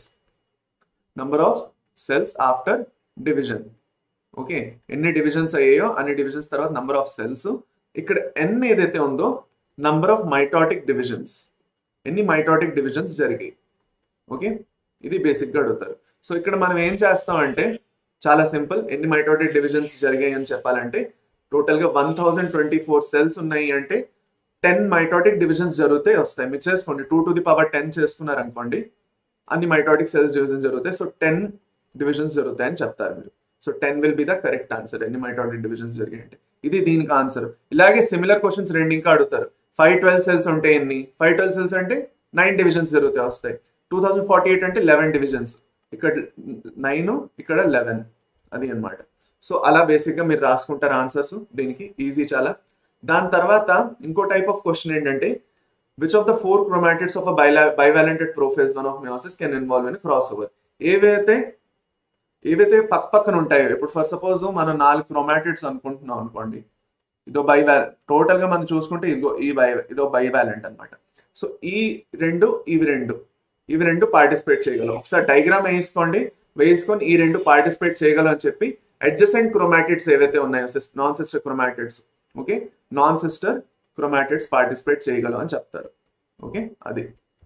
number of cells after division okay ఎన్ని డివిజన్స్ అయ్యాయో అన్ని డివిజన్స్ తర్వాత నంబర్ ఆఫ్ సెల్స్ ఇక్కడ ఎన్ ఏదైతే ఉందో నంబర్ ఆఫ్ మైటాటిక్ డివిజన్స్ ఎన్ని మైటాటిక్ డివిజన్స్ జరిగాయి ఓకే ఇది బేసిక్ గా అడుగుతారు సో ఇక్కడ మనం ఏం చేస్తామంటే చాలా సింపుల్ ఎన్ని మైటాటిక్ డివిజన్స్ జరిగాయి అని చెప్పాలంటే టోటల్ గా one thousand twenty four cells ఉన్నాయి అంటే టెన్ మైటాటిక్ డివిజన్స్ జరుగుతాయి వస్తాయి మీరు చేసుకోండి two to the power ten చేసుకున్నారు అనుకోండి అన్ని మైటాటిక్ సెల్స్ డివిజన్ జరుగుతాయి సో టెన్ డివిజన్స్ జరుగుతాయి అని చెప్తారు మీరు so ten will be the correct answer ఎన్ని మైటాటిక్ డివిజన్స్ జరిగాయంటే ఇది దీనికి ఆన్సర్ ఇలాగే సిమిలర్ క్వశ్చన్స్ రెండు ఇంకా అడుగుతారు ఫైవ్ ట్వెల్వ్ సెల్స్ ఉంటే ఎన్ని ఫైవ్ ట్వెల్వ్ సెల్స్ అంటే నైన్ డివిజన్స్ జరుగుతాయి వస్తాయి టూ థౌసండ్ ఫార్టీ ఎయిట్ అంటే లెవెన్ డివిజన్స్ ఇక్కడ నైన్ ఇక్కడ లెవెన్ అది అనమాట సో అలా బేసిక్ గా మీరు రాసుకుంటారు ఆన్సర్స్ దీనికి ఈజీ చాలా దాని తర్వాత ఇంకో టైప్ ఆఫ్ క్వశ్చన్ ఏంటంటే which of the four chromatids of bivalent at prophase one of meiosis can involve in cross over ఏవైతే ఏవైతే పక్క పక్కన ఉంటాయో ఇప్పుడు ఫర్ సపోజ్ మనం నాలుగు క్రోమాటిడ్స్ అనుకుంటున్నాం అనుకోండి ఇదో బైవాల్ టోటల్ గా మనం చూసుకుంటే ఇదిగో ఈ బై ఇదో బైవాలెంట్ అనమాట సో ఈ రెండు ఇవి రెండు ఇవి రెండు పార్టిసిపేట్ చేయగలం ఒకసారి డైగ్రామ్ వేసుకోండి వేసుకొని ఈ రెండు పార్టిసిపేట్ చేయగలం అని చెప్పి అడ్జసెంట్ క్రోమాటిడ్స్ ఏవైతే ఉన్నాయో non sister chromatids okay non sister chromatids participate చేయగలం అని చెప్తారు ఓకే అది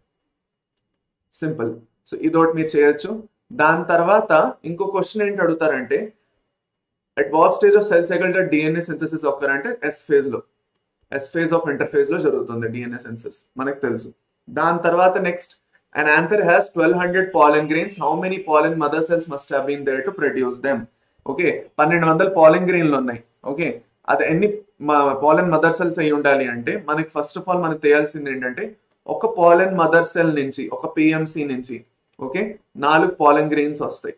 సింపుల్ సో ఇదొకటి మీరు చేయొచ్చు దాని తర్వాత ఇంకో క్వశ్చన్ ఏంటి అడుగుతారంటే at what stage of cell cycle DNA synthesis ఒక్కరంటే ఎస్ ఫేజ్ లో ఎస్ ఫేజ్ ఆఫ్ ఇంటర్ఫేజ్ లో జరుగుతుంది డిఎన్ఏ సెన్సెస్ మనకు తెలుసు దాని తర్వాత next an anther has 1200 pollen grains how many pollen mother cells must have been there to produce them okay పన్నెండు వందల పాలెన్ గ్రెయిన్లు ఉన్నాయి ఓకే అది ఎన్ని పాలెన్ మదర్ సెల్స్ అయి ఉండాలి అంటే మనకి ఫస్ట్ ఆఫ్ ఆల్ మనకు తెలియాల్సింది ఏంటంటే ఒక పాలెన్ మదర్ సెల్ నుంచి ఒక పిఎంసి నుంచి ఓకే నాలుగు పాలెన్ గ్రెయిన్స్ వస్తాయి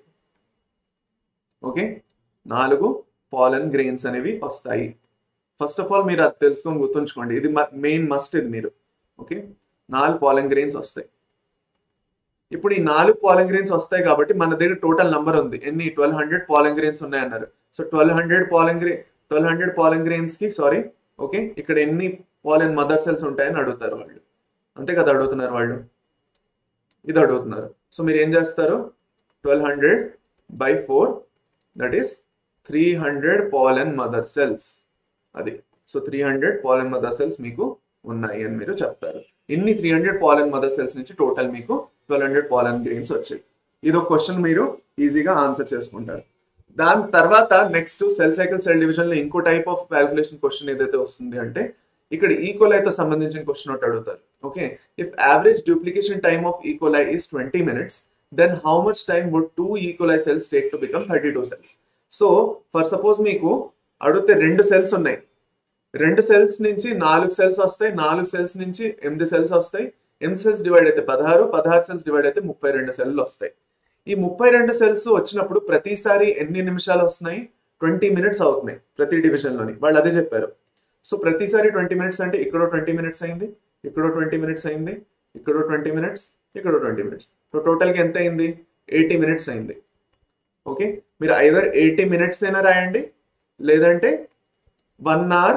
ఓకే నాలుగు పాలెన్ గ్రెయిన్స్ అనేవి వస్తాయి ఫస్ట్ ఆఫ్ ఆల్ మీరు అది తెలుసుకొని గుర్తుంచుకోండి ఇది మెయిన్ మస్ట్ ఇది మీరు ఓకే నాలుగు పాలెన్ గ్రెయిన్స్ వస్తాయి ఇప్పుడు ఈ నాలుగు పాలెన్ గ్రెయిన్స్ వస్తాయి కాబట్టి మన దగ్గర టోటల్ నంబర్ ఉంది ఎన్ని ట్వెల్వ్ హండ్రెడ్ పాలెన్ గ్రెయిన్స్ ఉన్నాయన్నారు so twelve hundred pollen grain twelve hundred pollen grains కి సారీ ఓకే ఇక్కడ ఎన్ని పాలెన్ మదర్ సెల్స్ ఉంటాయని అడుగుతారు వాళ్ళు అంతే కదా అడుగుతున్నారు వాళ్ళు ఇది అడుగుతున్నారు సో మీరు ఏం చేస్తారు twelve hundred by four that is three hundred pollen mother cells అది so three hundred pollen mother cells మీకు ఉన్నాయి అని మీరు చెప్తారు ఇన్ని three hundred pollen mother cells నుంచి టోటల్ మీకు ట్వెల్వ్ హండ్రెడ్ పాలెన్ గ్రెయిన్స్ వచ్చాయి ఇది ఒక క్వశ్చన్ మీరు ఈజీగా ఆన్సర్ చేసుకుంటారు దాని తర్వాత next cell cycle cell division లో ఇంకో టైప్ ఆఫ్ క్యాల్కులేషన్ క్వశ్చన్ ఏదైతే వస్తుంది అంటే ఇక్కడ ఈకోలైతో సంబంధించిన క్వశ్చన్ ఒకటి అడుగుతారు okay if average duplication time of E coli is twenty minutes then how much time would two E coli cells take to become thirty two cells so for suppose మీకు అడిగితే రెండు సెల్స్ ఉన్నాయి రెండు సెల్స్ నుంచి నాలుగు సెల్స్ వస్తాయి నాలుగు సెల్స్ నుంచి ఎనిమిది సెల్స్ వస్తాయి ఎనిమిది సెల్స్ డివైడ్ అయితే పదహారు పదహారు సెల్స్ డివైడ్ అయితే ముప్పై రెండు సెల్లు వస్తాయి ఈ ముప్పై రెండు సెల్స్ వచ్చినప్పుడు ప్రతిసారి ఎన్ని నిమిషాలు వస్తున్నాయి ట్వంటీ మినిట్స్ అవుతున్నాయి ప్రతి డివిజన్ లోని వాళ్ళు అదే చెప్పారు సో ప్రతిసారి ట్వంటీ మినిట్స్ అంటే ఇక్కడ ట్వంటీ మినిట్స్ అయింది ఇక్కడ ట్వంటీ మినిట్స్ అయింది ఇక్కడ ట్వంటీ మినిట్స్ ఇక్కడ ట్వంటీ మినిట్స్ సో టోటల్గా ఎంత అయింది ఎయిటీ మినిట్స్ అయింది ఓకే మీరు ఐదర్ ఎయిటీ మినిట్స్ అయినా రాయండి లేదంటే వన్ అవర్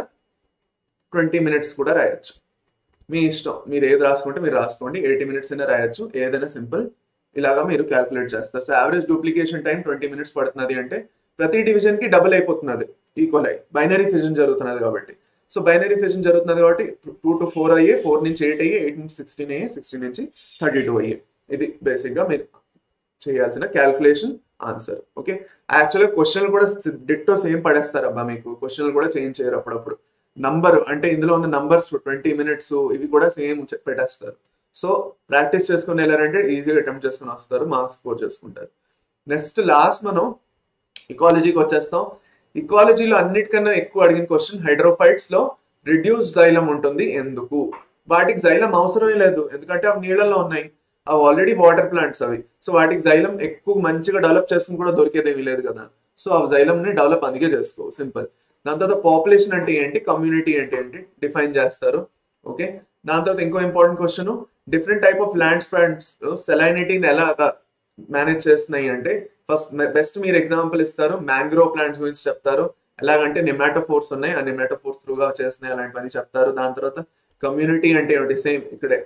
ట్వంటీ మినిట్స్ కూడా రాయొచ్చు మీ ఇష్టం మీరు ఏది రాసుకుంటే మీరు రాసుకోండి ఎయిటీ మినిట్స్ అయినా రాయొచ్చు ఏదైనా సింపుల్ ఇలాగా మీరు క్యాల్కులేట్ చేస్తారు so average duplication time twenty minutes పడుతున్నది అంటే ప్రతి డివిజన్ కి డబుల్ అయిపోతున్నది ఈక్వల్ అయ్యి బైనరీ ఫిజన్ జరుగుతున్నది కాబట్టి సో బైనరీ ఫిజన్ జరుగుతున్నది కాబట్టి టూ టు ఫోర్ అయ్యే ఫోర్ నుంచి ఎయిట్ అయ్యే ఎయిట్ నుంచి సిక్స్టీన్ అయ్యే సిక్స్టీన్ నుంచి థర్టీ టూ అయ్యే ఇది బేసిక్ గా మీరు చేయాల్సిన క్యాల్కులేషన్ ఆన్సర్ ఓకే యాక్చువల్గా క్వశ్చన్లు కూడా డిట్టో సేమ్ పడేస్తారు అబ్బా మీకు క్వశ్చన్లు కూడా చేంజ్ చేయరు అప్పుడప్పుడు నంబర్ అంటే ఇందులో ఉన్న నంబర్స్ ట్వంటీ మినిట్స్ ఇవి కూడా సేమ్ పెట్టేస్తారు సో ప్రాక్టీస్ చేసుకుని వెళ్ళారంటే ఈజీగా అటెంప్ట్ చేసుకుని వస్తారు మార్క్స్ స్కోర్ చేసుకుంటారు నెక్స్ట్ లాస్ట్ మనం ఇకాలజీకి వచ్చేస్తాం ఇకాలజీలో అన్నిటికన్నా ఎక్కువ అడిగిన క్వశ్చన్ హైడ్రోఫైట్స్ లో రిడ్యూస్ జైలం ఉంటుంది ఎందుకు వాటికి జైలం అవసరమే లేదు ఎందుకంటే అవి నీళ్ళల్లో ఉన్నాయి అవి ఆల్రెడీ వాటర్ ప్లాంట్స్ అవి సో వాటికి జైలం ఎక్కువ మంచిగా డెవలప్ చేసుకుని కూడా దొరికేదేమీ లేదు కదా సో ఆ జైలం ని డెవలప్ అందుకే చేసుకో సింపుల్ దాని తర్వాత పాపులేషన్ అంటే ఏంటి కమ్యూనిటీ అంటే ఏంటి డిఫైన్ చేస్తారు ఓకే దాని తర్వాత ఇంకో important question different type of land plants సెలైనిటీని ఎలా మేనేజ్ చేస్తున్నాయి అంటే ఫస్ట్ బెస్ట్ మీరు ఎగ్జాంపుల్ ఇస్తారు మ్యాంగ్రోవ్ ప్లాంట్స్ గురించి చెప్తారు ఎలాగంటే నిమాటోఫోర్స్ ఉన్నాయి ఆ నిమాటోఫోర్స్ త్రూగా చేస్తున్నాయి అలాంటివన్నీ చెప్తారు దాని తర్వాత కమ్యూనిటీ అంటే ఏమిటి సేమ్ ఇక్కడే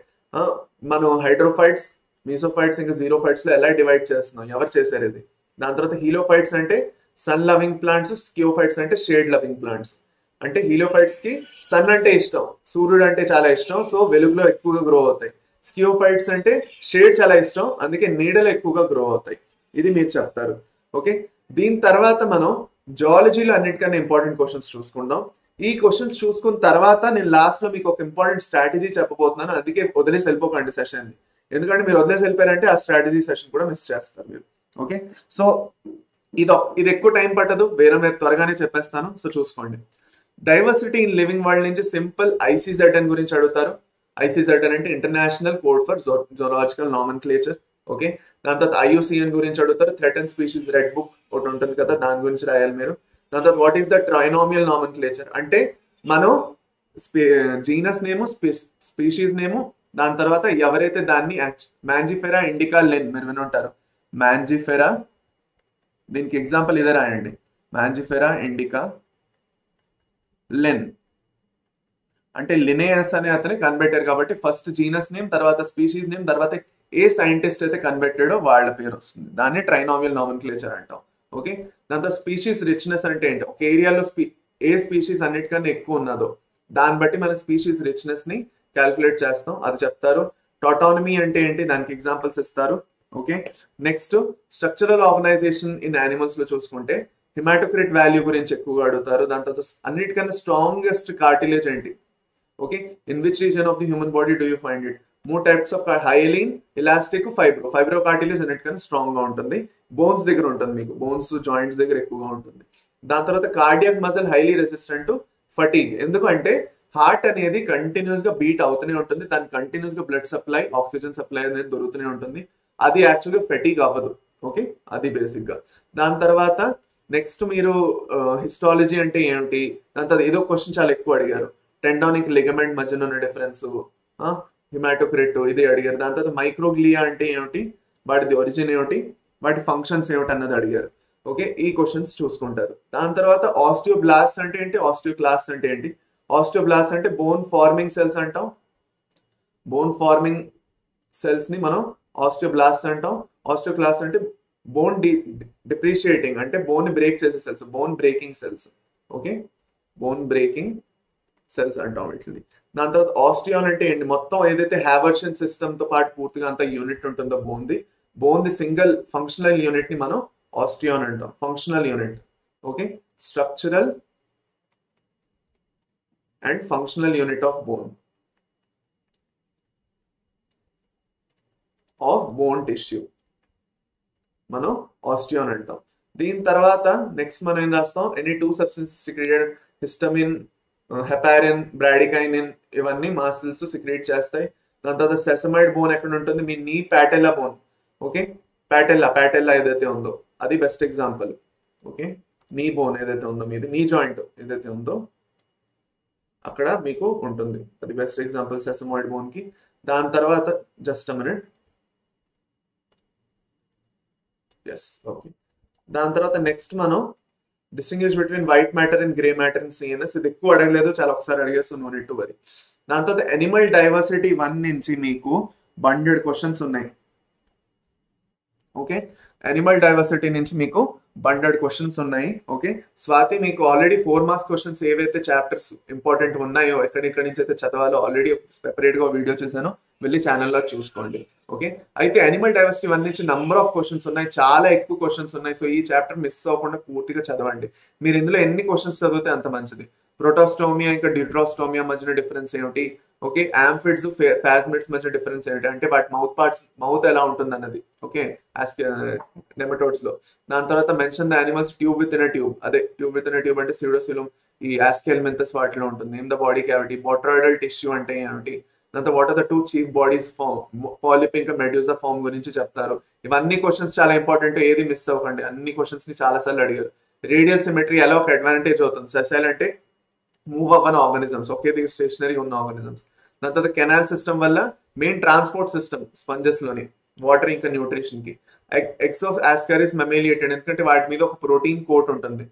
మనం హైడ్రోఫైట్స్ మీసోఫైట్స్ ఇంకా జీరోఫైట్స్ లో ఎలా డివైడ్ చేస్తున్నాం ఎవరు చేశారు ఇది దాని తర్వాత హీలోఫైట్స్ అంటే సన్ లవింగ్ ప్లాంట్స్ స్కియోఫైట్స్ అంటే షేడ్ లవింగ్ ప్లాంట్స్ అంటే హీలోఫైట్స్ కి సన్ అంటే ఇష్టం సూర్యుడు అంటే చాలా ఇష్టం సో వెలుగులో ఎక్కువగా గ్రో అవుతాయి స్కియోఫైట్స్ అంటే షేడ్ చాలా ఇష్టం అందుకే నీడలు ఎక్కువగా గ్రో అవుతాయి ఇది మీరు చెప్తారు ఓకే దీని తర్వాత మనం జువాలజీలో అన్నిటికన్నా ఇంపార్టెంట్ క్వశ్చన్స్ చూసుకుందాం ఈ క్వశ్చన్స్ చూసుకున్న తర్వాత నేను లాస్ట్ లో మీకు ఒక ఇంపార్టెంట్ స్ట్రాటజీ చెప్పబోతున్నాను అందుకే వదిలేసి వెళ్ళిపోకండి సెషన్ ఎందుకంటే మీరు వదిలేసి వెళ్ళిపోయారంటే ఆ స్ట్రాటజీ సెషన్ కూడా మిస్ చేస్తారు మీరు ఓకే సో ఇది ఇది ఎక్కువ టైం పట్టదు వేరే మీరు త్వరగానే చెప్పేస్తాను సో చూసుకోండి డైవర్సిటీ ఇన్ లివింగ్ వరల్డ్ నుంచి సింపుల్ ఐసీజెడ్ఎన్ గురించి అడుగుతారు ఐసీజెడ్ఎన్ అంటే international code for zoological nomenclature okay దాని తర్వాత ఐయుసిఎన్ గురించి అడుగుతారు థ్రెటన్ స్పీషీస్ రెడ్ బుక్ ఒకటి ఉంటుంది కదా దాని గురించి రాయాలి మీరు దాని తర్వాత what is the trinomial nomenclature అంటే మనం జీనస్ నేము స్పీషీస్ నేము దాని తర్వాత ఎవరైతే దాన్ని మ్యాంజిఫెరా ఇండికా లెన్ మీరు వినుంటారు మ్యాంజిఫెరా దీనికి ఎగ్జాంపుల్ ఇదే రాయండి మ్యాంజిఫెరా ఇండికా లెన్ అంటే లినేయస్ అనే అతని కనిపెట్టారు కాబట్టి ఫస్ట్ జీనస్ నేమ్ తర్వాత స్పీషీస్ నేమ్ తర్వాత ఏ సైంటిస్ట్ అయితే కనిపెట్టాడో వాళ్ళ పేరు వస్తుంది దాన్ని ట్రైనామియల్ నామన్ క్లేచర్ అంటాం ఓకే దాంతో స్పీషీస్ రిచ్నెస్ అంటే ఏంటి ఒక ఏరియాలో స్పీ ఏ స్పీషీస్ అన్నిటికన్నా ఎక్కువ ఉన్నదో దాన్ని బట్టి మన స్పీషీస్ రిచ్నెస్ ని క్యాల్కులేట్ చేస్తాం అది చెప్తారు టాటానమీ అంటే ఏంటి దానికి ఎగ్జాంపుల్స్ ఇస్తారు okay next structural organisation in animals లో చూసుకుంటే హిమాటోక్రిట్ వాల్యూ గురించి ఎక్కువగా అడుగుతారు దాని తర్వాత అన్నిటికన్నా స్ట్రాంగెస్ట్ కార్టిలేజ్ ఏంటి okay in which region of the human body do you find it మూడు types of hyaline elastic fibro fibro cartilage అన్నిటికన్నా స్ట్రాంగ్ గా ఉంటుంది బోన్స్ దగ్గర ఉంటుంది మీకు బోన్స్ జాయింట్స్ దగ్గర ఎక్కువగా ఉంటుంది దాని తర్వాత cardiac muscle highly resistant fatigue ఎందుకంటే హార్ట్ అనేది కంటిన్యూస్ గా బీట్ అవుతూనే ఉంటుంది దానికి కంటిన్యూస్ గా బ్లడ్ సప్లై ఆక్సిజన్ సప్లై అనేది దొరుకుతూనే ఉంటుంది అది యాక్చువల్గా ఫెటీగ్ అవ్వదు ఓకే అది బేసిక్ గా దాని తర్వాత నెక్స్ట్ మీరు హిస్టాలజీ అంటే ఏంటి దాని తర్వాత ఏదో క్వశ్చన్ చాలా ఎక్కువ అడిగారు టెండానిక్ లిగమెంట్ మధ్యన ఉన్న డిఫరెన్స్ హిమాటోక్రిట్ ఇది అడిగారు దాని తర్వాత మైక్రోగ్లియా అంటే ఏమిటి వాటిది ఒరిజిన్ ఏమిటి వాటి ఫంక్షన్స్ ఏమిటి అన్నది అడిగారు ఓకే ఈ క్వశ్చన్స్ చూసుకుంటారు దాని తర్వాత ఆస్టియోబ్లాస్ట్ అంటే ఏంటి ఆస్టియోక్లాస్ట్ అంటే ఏంటి ఆస్టియోబ్లాస్ట్ అంటే బోన్ ఫార్మింగ్ సెల్స్ అంటాం బోన్ ఫార్మింగ్ సెల్స్ ని మనం ఆస్టియోబ్లాస్ట్ అంటాం ఆస్టియోక్లాస్ట్ అంటే బోన్ డి డిప్రిషియేటింగ్ అంటే బోన్ బ్రేక్ చేసే cells bone breaking cells okay bone breaking cells అంటాం వీటిని దాని తర్వాత ఆస్టియాన్ అంటే ఏంటి మొత్తం ఏదైతే హ్యావర్షన్ సిస్టమ్ తో పాటు పూర్తిగా అంత యూనిట్ ఉంటుందో bone the bone the single functional unit ని మనం ఆస్టియాన్ అంటాం functional unit okay structural and functional unit of bone of bone tissue మనం ఆస్టియాన్ అంటాం దీని తర్వాత నెక్స్ట్ మనం ఏం రాస్తాం any two substances secreted histamine heparin bradykinin ఇవన్నీ మాసిల్స్ సిక్రియేట్ చేస్తాయి దాని తర్వాత సెసమైడ్ బోన్ ఎక్కడ ఉంటుంది మీ నీ ప్యాటెల్లా బోన్ ఓకే ప్యాటెల్లా ప్యాటెల్లా ఏదైతే ఉందో అది best example okay knee bone ఏదైతే ఉందో మీది నీ జాయింట్ ఏదైతే ఉందో అక్కడ మీకు ఉంటుంది అది బెస్ట్ ఎగ్జాంపుల్ సెసమాయిడ్ బోన్ కి దాని తర్వాత జస్ట్ మినిట్ ఎస్ ఓకే దాని తర్వాత నెక్స్ట్ మనం distinguish between white matter and grey matter and CNS ఇది ఎక్కువ అడగలేదు చాలా ఒకసారి అడిగేస్తూ నో నెట్ వరి దాని తర్వాత ఎనిమల్ డైవర్సిటీ వన్ నుంచి మీకు బండెడ్ క్వశ్చన్స్ ఉన్నాయి ఓకే అనిమల్ డైవర్సిటీ నుంచి మీకు బండెడ్ క్వశ్చన్స్ ఉన్నాయి ఓకే స్వాతి మీకు ఆల్రెడీ ఫోర్ మార్క్స్ క్వశ్చన్స్ ఏవైతే చాప్టర్స్ ఇంపార్టెంట్ ఉన్నాయో ఎక్కడెక్కడి నుంచి అయితే చదవాలో ఆల్రెడీ సెపరేట్ గా వీడియో చేశాను వెళ్ళి ఛానల్లో చూసుకోండి ఓకే అయితే అనిమల్ డైవర్సిటీ వన్ నుంచి నంబర్ ఆఫ్ క్వశ్చన్స్ ఉన్నాయి చాలా ఎక్కువ క్వశ్చన్స్ ఉన్నాయి సో ఈ చాప్టర్ మిస్ అవ్వకుండా పూర్తిగా చదవండి మీరు ఇందులో ఎన్ని క్వశ్చన్స్ చదివితే అంత మంచిది ప్రోటోస్టోమియా ఇంకా డ్యూట్రోస్టోమియా మధ్యన డిఫరెన్స్ ఏమిటి ఓకే యాంఫిడ్స్ ఫాస్మిడ్స్ మధ్య డిఫరెన్స్ ఏమిటి అంటే వాటి మౌత్ పార్ట్స్ మౌత్ ఎలా ఉంటుంది అన్నది ఓకే నెమటోడ్స్ లో దాని తర్వాత mention the animals tube within tube అదే ట్యూబ్ విత్ ఇన్ ట్యూబ్ అంటే సిడోసిలం ఈ ఆస్కెల్ మెంతస్ వాటిలో ఉంటుంది in the body cavity botryoidal tissue అంటే ఏమిటి దాంతో what are the two chief bodies form polyp ఇంకా మెడ్యూసా ఫామ్ గురించి చెప్తారు ఇవన్నీ క్వశ్చన్స్ చాలా ఇంపార్టెంట్ ఏది మిస్ అవ్వకండి అన్ని క్వశ్చన్స్ ని చాలా సార్లు అడిగారు రేడియల్ సిమెట్రీ ఎలా ఒక అడ్వాంటేజ్ అవుతుంది సెసైల్ అంటే మూవ్ అవ్వని ఆర్గానిజమ్స్ ఒకే దగ్గర స్టేషనరీ ఉన్న ఆర్గానిజమ్స్ దాని తర్వాత కెనాల్ సిస్టమ్ వల్ల మెయిన్ ట్రాన్స్పోర్ట్ సిస్టమ్ స్పంజెస్ లోని వాటర్ ఇంకా న్యూట్రిషన్ కి ఎగ్స్ ఆఫ్ ఆస్కారిస్ మెమేలియేటెడ్ ఎందుకంటే వాటి మీద ఒక ప్రోటీన్ కోట్ ఉంటుంది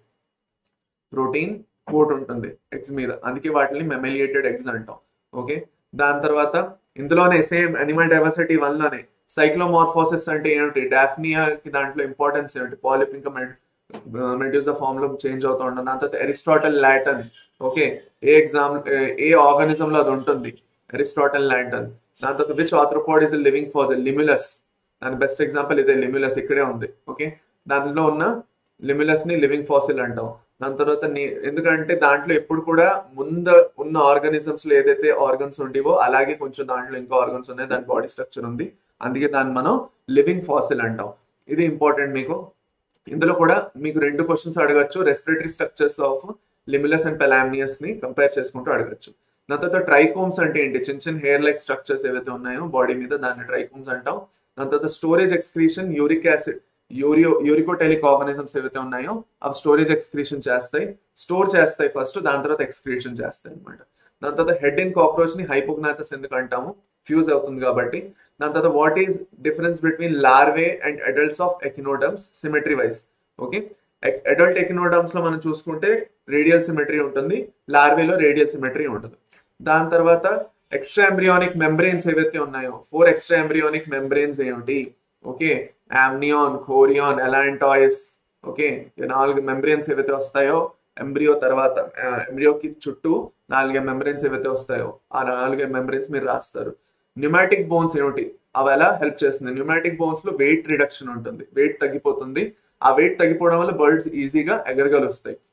ప్రోటీన్ కోట్ ఉంటుంది ఎగ్స్ మీద అందుకే వాటిని మెమేలియేటెడ్ ఎగ్స్ అంటాం ఓకే దాని తర్వాత ఇందులోనే సేమ్ అనిమల్ డైవర్సిటీ వన్ లోనే సైక్లోమార్ఫోసిస్ అంటే ఏమిటి డాఫ్నియా కి దాంట్లో ఇంపార్టెన్స్ ఏమిటి పాలిప్ ఇంకా మెడ్యూసా ఫామ్ లో చేంజ్ అవుతూ ఉంటుంది దాని తర్వాత అరిస్టాటల్ లాటన్ ఓకే ఏ ఎగ్జామ్ ఏ ఆర్గానిజం లో అది ఉంటుంది అరిస్టాటల్ లాటన్ దాని తర్వాత which arthropod is living fossil limulus దాని బెస్ట్ ఎగ్జాంపుల్ ఇదే లిమిలస్ ఇక్కడే ఉంది ఓకే దానిలో ఉన్న లిమిలస్ ని లివింగ్ ఫాసిల్ అంటాం దాని తర్వాత ఎందుకంటే దాంట్లో ఎప్పుడు కూడా ముందు ఉన్న ఆర్గానిజమ్స్ లో ఏదైతే ఆర్గన్స్ ఉండేవో అలాగే కొంచెం దాంట్లో ఇంకా ఆర్గన్స్ ఉన్నాయి దాని బాడీ స్ట్రక్చర్ ఉంది అందుకే దాన్ని మనం లివింగ్ ఫాసిల్ అంటాం ఇది ఇంపార్టెంట్ మీకు ఇందులో కూడా మీకు రెండు క్వశ్చన్స్ అడగచ్చు respiratory structures of limulus and palamnaeus ని కంపేర్ చేసుకుంటూ అడగచ్చు దాని తర్వాత ట్రైకోమ్స్ అంటే ఏంటి చిన్న చిన్న హెయిర్ లైక్ స్ట్రక్చర్స్ ఏవైతే ఉన్నాయో బాడీ మీద దాన్ని ట్రైకోమ్స్ అంటాం దాని తర్వాత storage excretion uric acid urea uricotelic organisms ఏవైతే ఉన్నాయో అవి స్టోరేజ్ ఎక్స్క్రీషన్ చేస్తాయి స్టోర్ చేస్తాయి ఫస్ట్ దాని తర్వాత ఎక్స్క్రీషన్ చేస్తాయి అనమాట దాని తర్వాత హెడ్ అండ్ కాక్రోచ్ ని హైపోగ్నాథస్ ఎందుకు అంటాము ఫ్యూజ్ అవుతుంది కాబట్టి దాని తర్వాత what is difference between larvae and adults of echinoderms symmetry wise okay adult echinoderms లో మనం చూసుకుంటే రేడియల్ సిమెట్రీ ఉంటుంది లార్వేలో రేడియల్ సిమెట్రీ ఉంటుంది దాని తర్వాత ఎక్స్ట్రా ఎంబ్రియానిక్ మెంబ్రెయిన్స్ ఏవైతే ఉన్నాయో ఫోర్ ఎక్స్ట్రా ఎంబ్రియానిక్ మెంబ్రెయిన్స్ ఏమిటి okay amnion chorion allantois okay నాలుగు మెంబ్రెయిన్స్ ఏవైతే వస్తాయో ఎంబ్రియో తర్వాత ఎంబ్రియోకి చుట్టూ నాలుగే మెంబ్రెయిన్స్ ఏవైతే వస్తాయో ఆ నాలుగే మెంబ్రెయిన్స్ మీరు రాస్తారు న్యూమాటిక్ బోన్స్ ఏమిటి అవి ఎలా హెల్ప్ చేస్తుంది న్యూమాటిక్ బోన్స్ లో వెయిట్ రిడక్షన్ ఉంటుంది వెయిట్ తగ్గిపోతుంది ఆ వెయిట్ తగ్గిపోవడం వల్ల బర్డ్స్ ఈజీగా ఎగరగలుస్తాయి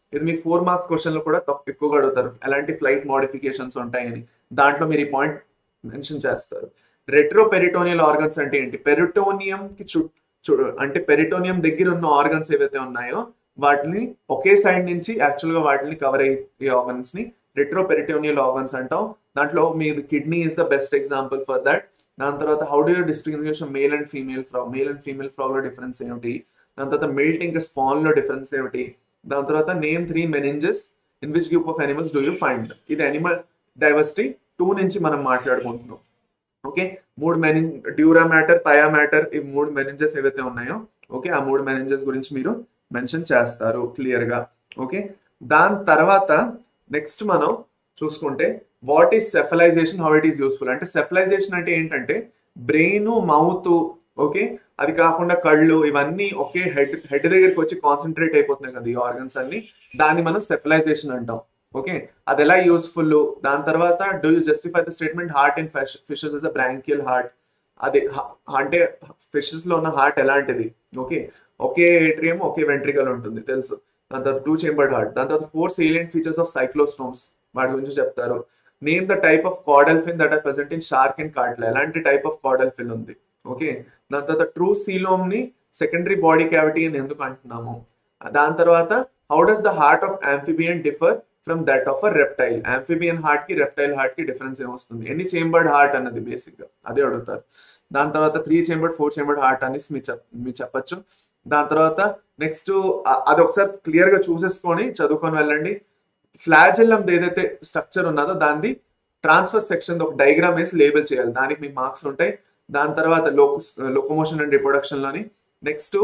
ఇది మీకు ఫోర్ మార్క్స్ క్వశ్చన్లు కూడా తక్కువ ఎక్కువగా అడుగుతారు ఎలాంటి ఫ్లైట్ మోడిఫికేషన్స్ ఉంటాయని దాంట్లో మీరు ఈ పాయింట్ మెన్షన్ చేస్తారు రెట్రో పెరిటోనియల్ ఆర్గన్స్ అంటే ఏంటి పెరిటోనియం కి చు అంటే పెరిటోనియం దగ్గర ఉన్న ఆర్గన్స్ ఏవైతే ఉన్నాయో వాటిని ఒకే సైడ్ నుంచి యాక్చువల్ గా వాటిని కవర్ అయ్యే ఆర్గన్స్ ని రెట్రో పెరిటోనియల్ ఆర్గన్స్ అంటాం దాంట్లో మీది kidney is the best example for that దాని తర్వాత how do you distinguish male and female frog male and female frog లో డిఫరెన్స్ ఏమిటి దాని తర్వాత మిల్ట్ ఇంకా స్పాన్ లో డిఫరెన్స్ ఏమిటి దాని తర్వాత name three meninges in which group of animals do you find ఇది అనిమల్ డైవర్సిటీ టూ నుంచి మనం మాట్లాడుకుంటున్నాం ఓకే మూడు మెని డ్యూరా మ్యాటర్ పయా మ్యాటర్ ఈ మూడు మెనింజెస్ ఏవైతే ఉన్నాయో ఓకే ఆ మూడు మెనింజెస్ గురించి మీరు మెన్షన్ చేస్తారు క్లియర్ గా ఓకే దాని తర్వాత నెక్స్ట్ మనం చూసుకుంటే what is cephalization how it is useful అంటే సెఫలైజేషన్ అంటే ఏంటంటే బ్రెయిన్ మౌత్ ఓకే అది కాకుండా కళ్ళు ఇవన్నీ ఒకే హెడ్ హెడ్ దగ్గరికి వచ్చి కాన్సన్ట్రేట్ అయిపోతున్నాయి కదా ఈ ఆర్గన్స్ అన్ని దాన్ని మనం సెఫలైజేషన్ అంటాం ఓకే అది ఎలా యూస్ఫుల్ దాని తర్వాత do you justify the statement heart in fishes is a branchial heart అది అంటే ఫిషెస్ లో ఉన్న హార్ట్ ఎలాంటిది ఓకే ఒకే ఏట్రియం ఒకే వెంట్రికల్ ఉంటుంది తెలుసు దాని తర్వాత టూ చేంబర్డ్ హార్ట్ దాని తర్వాత four salient features of cyclostomes వాటి గురించి చెప్తారు name the type of caudal fin that are present in shark and catla ఎలాంటి టైప్ ఆఫ్ కాడల్ ఫిన్ ఉంది ఓకే దాని తర్వాత ట్రూ సీలోమ్ ని సెకండరీ బాడీ క్యావిటీ అని ఎందుకు అంటున్నాము దాని తర్వాత how does the heart of amphibian differ from that of a reptile amphibian heart కి రెప్టైల్ హార్ట్ కి డిఫరెన్స్ ఏమొస్తుంది ఎన్ని చేంబర్డ్ హార్ట్ అన్నది బేసిక్ గా అదే అడుగుతారు దాని తర్వాత three chambered four chambered heart అనేసి మీరు చెప్ మీరు చెప్పచ్చు దాని తర్వాత నెక్స్ట్ అది ఒకసారి క్లియర్ గా చూసేసుకొని చదువుకొని వెళ్ళండి ఫ్లాజెల్లం ఏదైతే స్ట్రక్చర్ ఉన్నదో దాన్ని ట్రాన్స్ఫర్ సెక్షన్ ఒక డైగ్రామ్ వేసి లేబుల్ చేయాలి దానికి మీకు మార్క్స్ ఉంటాయి దాని తర్వాత లోకోమోషన్ అండ్ రిప్రొడక్షన్ లోని నెక్స్ట్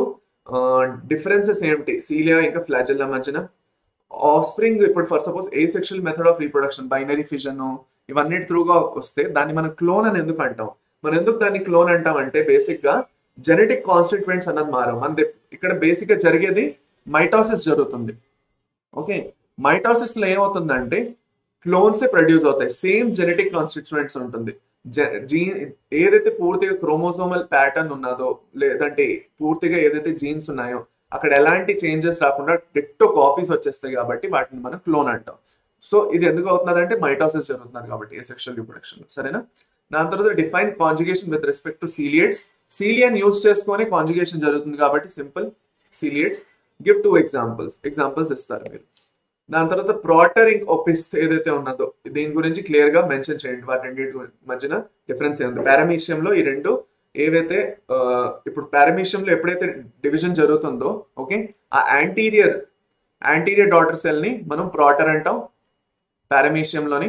డిఫరెన్సెస్ ఏమిటి సీలియా ఇంకా ఫ్లాజెల్లా మధ్యన ఆఫ్ స్ప్రింగ్ ఇప్పుడు for suppose asexual method of reproduction binary fission ఇవన్నీ త్రూగా వస్తే దాన్ని మనం క్లోన్ అని ఎందుకు అంటాం మనం ఎందుకు దాన్ని క్లోన్ అంటాం అంటే బేసిక్ గా జెనెటిక్ కాన్స్టిట్యూయెంట్స్ అన్నది మారం మన ఇక్కడ బేసిక్ గా జరిగేది మైటాసిస్ జరుగుతుంది ఓకే మైటాసిస్ లో ఏమవుతుందంటే క్లోన్స్ ప్రొడ్యూస్ అవుతాయి సేమ్ జెనెటిక్ కాన్స్టిట్యూయెంట్స్ ఉంటుంది జీన్ ఏదైతే పూర్తిగా క్రోమోసోమల్ ప్యాటర్న్ ఉన్నదో లేదంటే పూర్తిగా ఏదైతే జీన్స్ ఉన్నాయో అక్కడ ఎలాంటి చేంజెస్ రాకుండా డిట్టో కాపీస్ వచ్చేస్తాయి కాబట్టి వాటిని మనం క్లోన్ అంటాం సో ఇది ఎందుకు అవుతున్నది అంటే మైటాసిస్ జరుగుతున్నారు కాబట్టి ఏ సెక్షువల్ రిప్రొడక్షన్ సరేనా దాని తర్వాత define conjugation with respect to ciliates cilia use చేసుకొని కాంజుగేషన్ జరుగుతుంది కాబట్టి simple ciliates give two examples examples ఇస్తారు మీరు దాని తర్వాత ప్రాటర్ ఇంక్ ఒపిస్ ఏదైతే ఉన్నదో దీని గురించి క్లియర్ గా మెన్షన్ చేయండి వాటి రెండింటి మధ్యన డిఫరెన్స్ ఏంది పారామీషియంలో ఈ రెండు ఏవైతే ఇప్పుడు పారామీషియంలో ఎప్పుడైతే డివిజన్ జరుగుతుందో ఓకే ఆ యాంటీరియర్ యాంటీరియర్ డాటర్ సెల్ ని మనం ప్రాటర్ అంటాం పారామీషియంలోని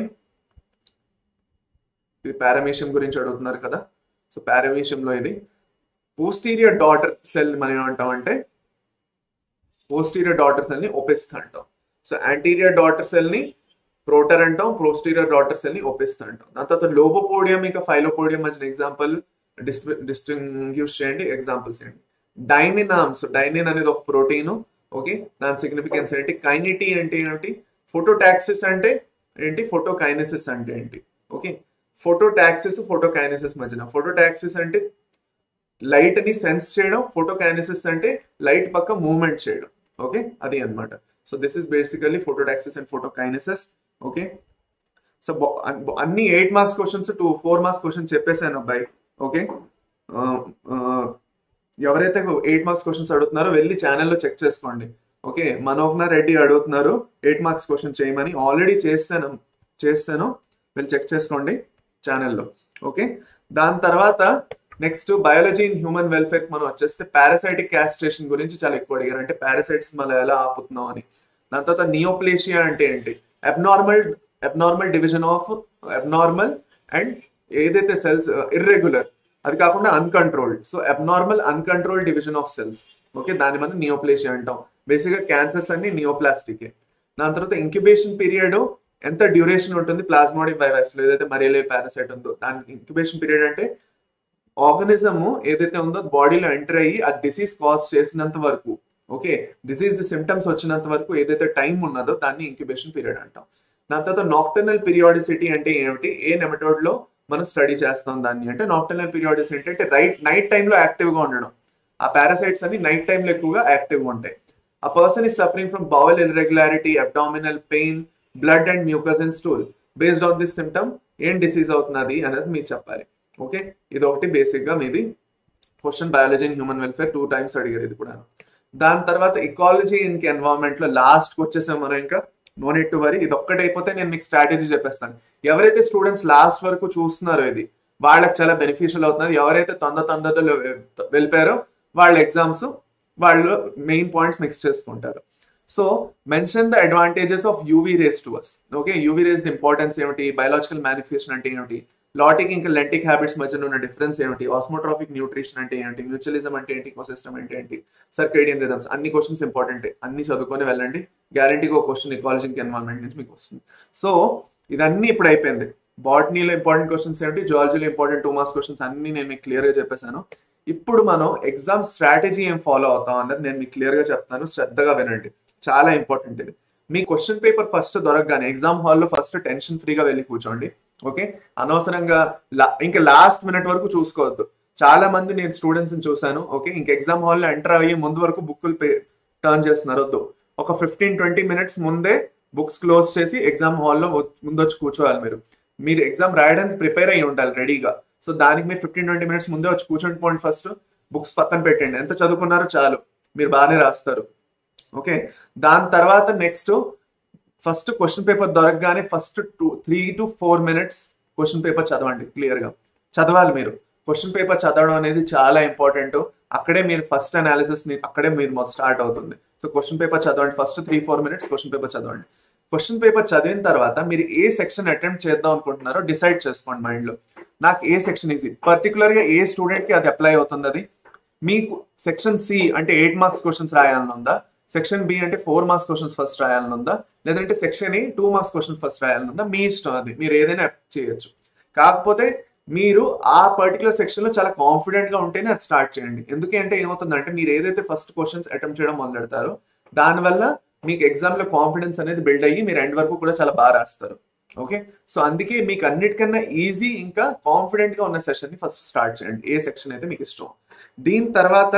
ఇది పారామీషియం గురించి అడుగుతున్నారు కదా సో పారామీషియంలో ఇది పోస్టీరియర్ డాటర్ సెల్ మనం ఏమంటాం అంటే పోస్టీరియర్ డాటర్ సెల్ ని ఒపెస్తా అంటాం సో యాంటీరియర్ డాటర్ సెల్ ని ప్రోటర్ అంటాం పోస్టీరియర్ డాటర్ సెల్ ని ఒపెస్తా అంటాం దాని తర్వాత లోబోపోడియం ఇంకా ఫైలోపోడియం మధ్య ఎగ్జాంపుల్ డిస్టింగ్యూష్ చేయండి ఎగ్జాంపుల్స్ ఏంటి డైనినామ్స్ డైనిన్ అనేది ఒక ప్రోటీన్ ఓకే దాని సిగ్నిఫికెన్స్ ఏంటి కైనిటీ అంటే ఏంటి ఫోటోటాక్సిస్ అంటే ఏంటి ఫోటోకైనసిస్ అంటే ఏంటి ఓకే ఫోటోటాక్సిస్ ఫోటోకైనసిస్ మధ్యన ఫోటోటాక్సిస్ అంటే లైట్ ని సెన్స్ చేయడం ఫోటోకైనసిస్ అంటే లైట్ పక్క మూవ్మెంట్ చేయడం ఓకే అది అనమాట so this is basically phototaxis and photokinesis okay so అన్ని eight marks questions two four marks question చెప్పేశాను అబ్బాయి ఓకే ఎవరైతే ఎయిట్ మార్క్స్ క్వశ్చన్స్ అడుగుతున్నారో వెళ్ళి ఛానల్లో చెక్ చేసుకోండి ఓకే మనోహ్న రెడ్డి అడుగుతున్నారు ఎయిట్ మార్క్స్ క్వశ్చన్ చేయమని ఆల్రెడీ చేస్తాను చేస్తాను వెళ్ళి చెక్ చేసుకోండి ఛానల్లో ఓకే దాని తర్వాత next biology in human welfare మనం వచ్చేస్తే పారాసైటిక్ క్యాస్ట్రేషన్ గురించి చాలా ఎక్కువ అడిగారు అంటే పారాసైట్స్ మనం ఎలా ఆపుతున్నాం అని దాని తర్వాత నియోప్లేషియా అంటే ఏంటి abnormal abnormal division of abnormal and ఏదైతే సెల్స్ ఇర్రెగ్యులర్ అది కాకుండా uncontrolled so abnormal uncontrolled division of cells okay దాన్ని మనం నియోప్లేషియా అంటాం బేసిక్గా క్యాన్సర్స్ అన్ని నియోప్లాస్టికే దాని తర్వాత ఇంక్యుబేషన్ పీరియడ్ ఎంత డ్యూరేషన్ ఉంటుంది ప్లాస్మోడియం వైరస్ లో ఏదైతే మరేలియా పారాసైట్ ఉందో దాని ఇంక్యుబేషన్ పీరియడ్ అంటే ఆర్గనిజం ఏదైతే ఉందో బాడీలో ఎంటర్ అయ్యి ఆ డిసీజ్ కాజ్ చేసినంత వరకు ఓకే డిసీజ్ సిమ్టమ్స్ వచ్చినంత వరకు ఏదైతే టైం ఉన్నదో దాన్ని ఇంక్యుబేషన్ పీరియడ్ అంటాం దాని తర్వాత నాక్టర్నల్ పీరియాడిసిటీ అంటే ఏమిటి ఏ నెమటోడ్ లో మనం స్టడీ చేస్తాం దాన్ని అంటే నాక్టర్నల్ పీరియాడిసిటీ అంటే రైట్ నైట్ టైంలో యాక్టివ్ గా ఉండడం ఆ పారాసైట్స్ అన్ని నైట్ టైంలో ఎక్కువగా యాక్టివ్గా ఉంటాయి a person is suffering from bowel irregularity abdominal pain blood and mucus and stool based on this symptom ఏం డిసీజ్ అవుతున్నది అనేది మీరు చెప్పాలి ఓకే ఇది ఒకటి బేసిక్ గా మీది question biology and human welfare two times అడిగారు ఇది కూడా దాని తర్వాత ఇకాలజీ ఇంక ఎన్వైరన్మెంట్ లో లాస్ట్ వచ్చేసాం మనం ఇంకా నో నెట్ టు వరీ ఇది ఒక్కటి అయిపోతే నేను మీకు స్ట్రాటజీ చెప్పేస్తాను ఎవరైతే స్టూడెంట్స్ లాస్ట్ వరకు చూస్తున్నారో ఇది వాళ్ళకి చాలా బెనిఫిషియల్ అవుతున్నారు ఎవరైతే తొందర తొందరలో వెళ్ళిపోయారో వాళ్ళ ఎగ్జామ్స్ వాళ్ళు మెయిన్ పాయింట్స్ మిక్స్ చేసుకుంటారు so mention the advantages of UV rays to us okay UV rays the importance ఏమిటి బయాలజికల్ మ్యానిఫికేషన్ అంటే ఏమిటి లాటిక్ ఇంకా లెంటిక్ హ్యాబిట్స్ మధ్య ఉన్న డిఫరెన్స్ ఏమిటి ఆస్మోట్రాఫిక్ న్యూట్రిషన్ అంటే ఏంటి మ్యూచువలిజం అంటే ఏంటి ఇకోసిస్టమ్ అంటే ఏంటి సర్కేడియన్ రిథమ్స్ అన్ని క్వశ్చన్స్ ఇంపార్టెంట్ అన్ని చదువుకొని వెళ్ళండి గ్యారంటీగా ఒక క్వశ్చన్ ఇకాలజీ ఎన్వైరన్మెంట్ నుంచి మీకు వస్తుంది సో ఇదన్నీ ఇప్పుడు అయిపోయింది బాటనీలో ఇంపార్టెంట్ క్వశ్చన్స్ ఏంటి జువాలజీలో ఇంపార్టెంట్ టూ మార్క్స్ క్వశ్చన్స్ అన్ని నేను మీకు క్లియర్ గా చెప్పేశాను ఇప్పుడు మనం ఎగ్జామ్ స్ట్రాటజీ ఏం ఫాలో అవుతాం అన్నది నేను మీకు క్లియర్ గా చెప్తాను శ్రద్ధగా వినండి చాలా ఇంపార్టెంట్ ఇది మీ క్వశ్చన్ పేపర్ ఫస్ట్ దొరకగానే ఎగ్జామ్ హాల్లో ఫస్ట్ టెన్షన్ ఫ్రీగా వెళ్ళి కూర్చోండి ఓకే అనవసరంగా ఇంకా లాస్ట్ మినిట్ వరకు చూసుకోవద్దు చాలా మంది నేను స్టూడెంట్స్ చూసాను ఓకే ఇంక ఎగ్జామ్ హాల్లో ఎంటర్ అయ్యే ముందు వరకు బుక్కులు టర్న్ చేస్తున్నారు వద్దు ఒక ఫిఫ్టీన్ ట్వంటీ మినిట్స్ ముందే బుక్స్ క్లోజ్ చేసి ఎగ్జామ్ హాల్లో ముందు వచ్చి కూర్చోవాలి మీరు మీరు ఎగ్జామ్ రాయడానికి ప్రిపేర్ అయ్యి ఉండాలి రెడీగా సో దానికి మీరు ఫిఫ్టీన్ ట్వంటీ మినిట్స్ ముందే వచ్చి కూర్చోండి పోండి ఫస్ట్ బుక్స్ పక్కన పెట్టండి ఎంత చదువుకున్నారో చాలు మీరు బాగానే రాస్తారు ఓకే దాని తర్వాత నెక్స్ట్ ఫస్ట్ క్వశ్చన్ పేపర్ దొరకగానే first two three to four minutes question paper చదవండి క్లియర్గా చదవాలి మీరు క్వశ్చన్ పేపర్ చదవడం అనేది చాలా ఇంపార్టెంట్ అక్కడే మీరు ఫస్ట్ అనాలిసిస్ అక్కడే మీరు స్టార్ట్ అవుతుంది సో క్వశ్చన్ పేపర్ చదవండి first three four minutes question paper చదవండి క్వశ్చన్ పేపర్ చదివిన తర్వాత మీరు ఏ సెక్షన్ అటెంప్ట్ చేద్దాం అనుకుంటున్నారో డిసైడ్ చేసుకోండి మైండ్లో నాకు ఏ సెక్షన్ ఈజీ పర్టికులర్గా ఏ స్టూడెంట్కి అది అప్లై అవుతుంది అది మీకు సెక్షన్ సి అంటే ఎయిట్ మార్క్స్ క్వశ్చన్స్ రాయాలని ఉందా సెక్షన్ బి అంటే ఫోర్ మార్క్స్ క్వశ్చన్స్ ఫస్ట్ రాయాలని ఉందా లేదంటే section A two marks question first రాయాలని ఉందా మీ ఇష్టం అది మీరు ఏదైనా చేయొచ్చు కాకపోతే మీరు ఆ పర్టికులర్ సెక్షన్ లో చాలా కాన్ఫిడెంట్ గా ఉంటేనే అది స్టార్ట్ చేయండి ఎందుకంటే ఏమవుతుందంటే మీరు ఏదైతే ఫస్ట్ క్వశ్చన్స్ అటెంప్ట్ చేయడం మొదలెడతారో దానివల్ల మీకు ఎగ్జామ్ లో కాన్ఫిడెన్స్ అనేది బిల్డ్ అయ్యి మీరు ఎండ్ వరకు కూడా చాలా బాగా రాస్తారు ఓకే సో అందుకే మీకు అన్నిటికన్నా ఈజీ ఇంకా కాన్ఫిడెంట్ గా ఉన్న సెషన్ ని ఫస్ట్ స్టార్ట్ చేయండి ఏ సెక్షన్ అయితే మీకు ఇష్టం దీని తర్వాత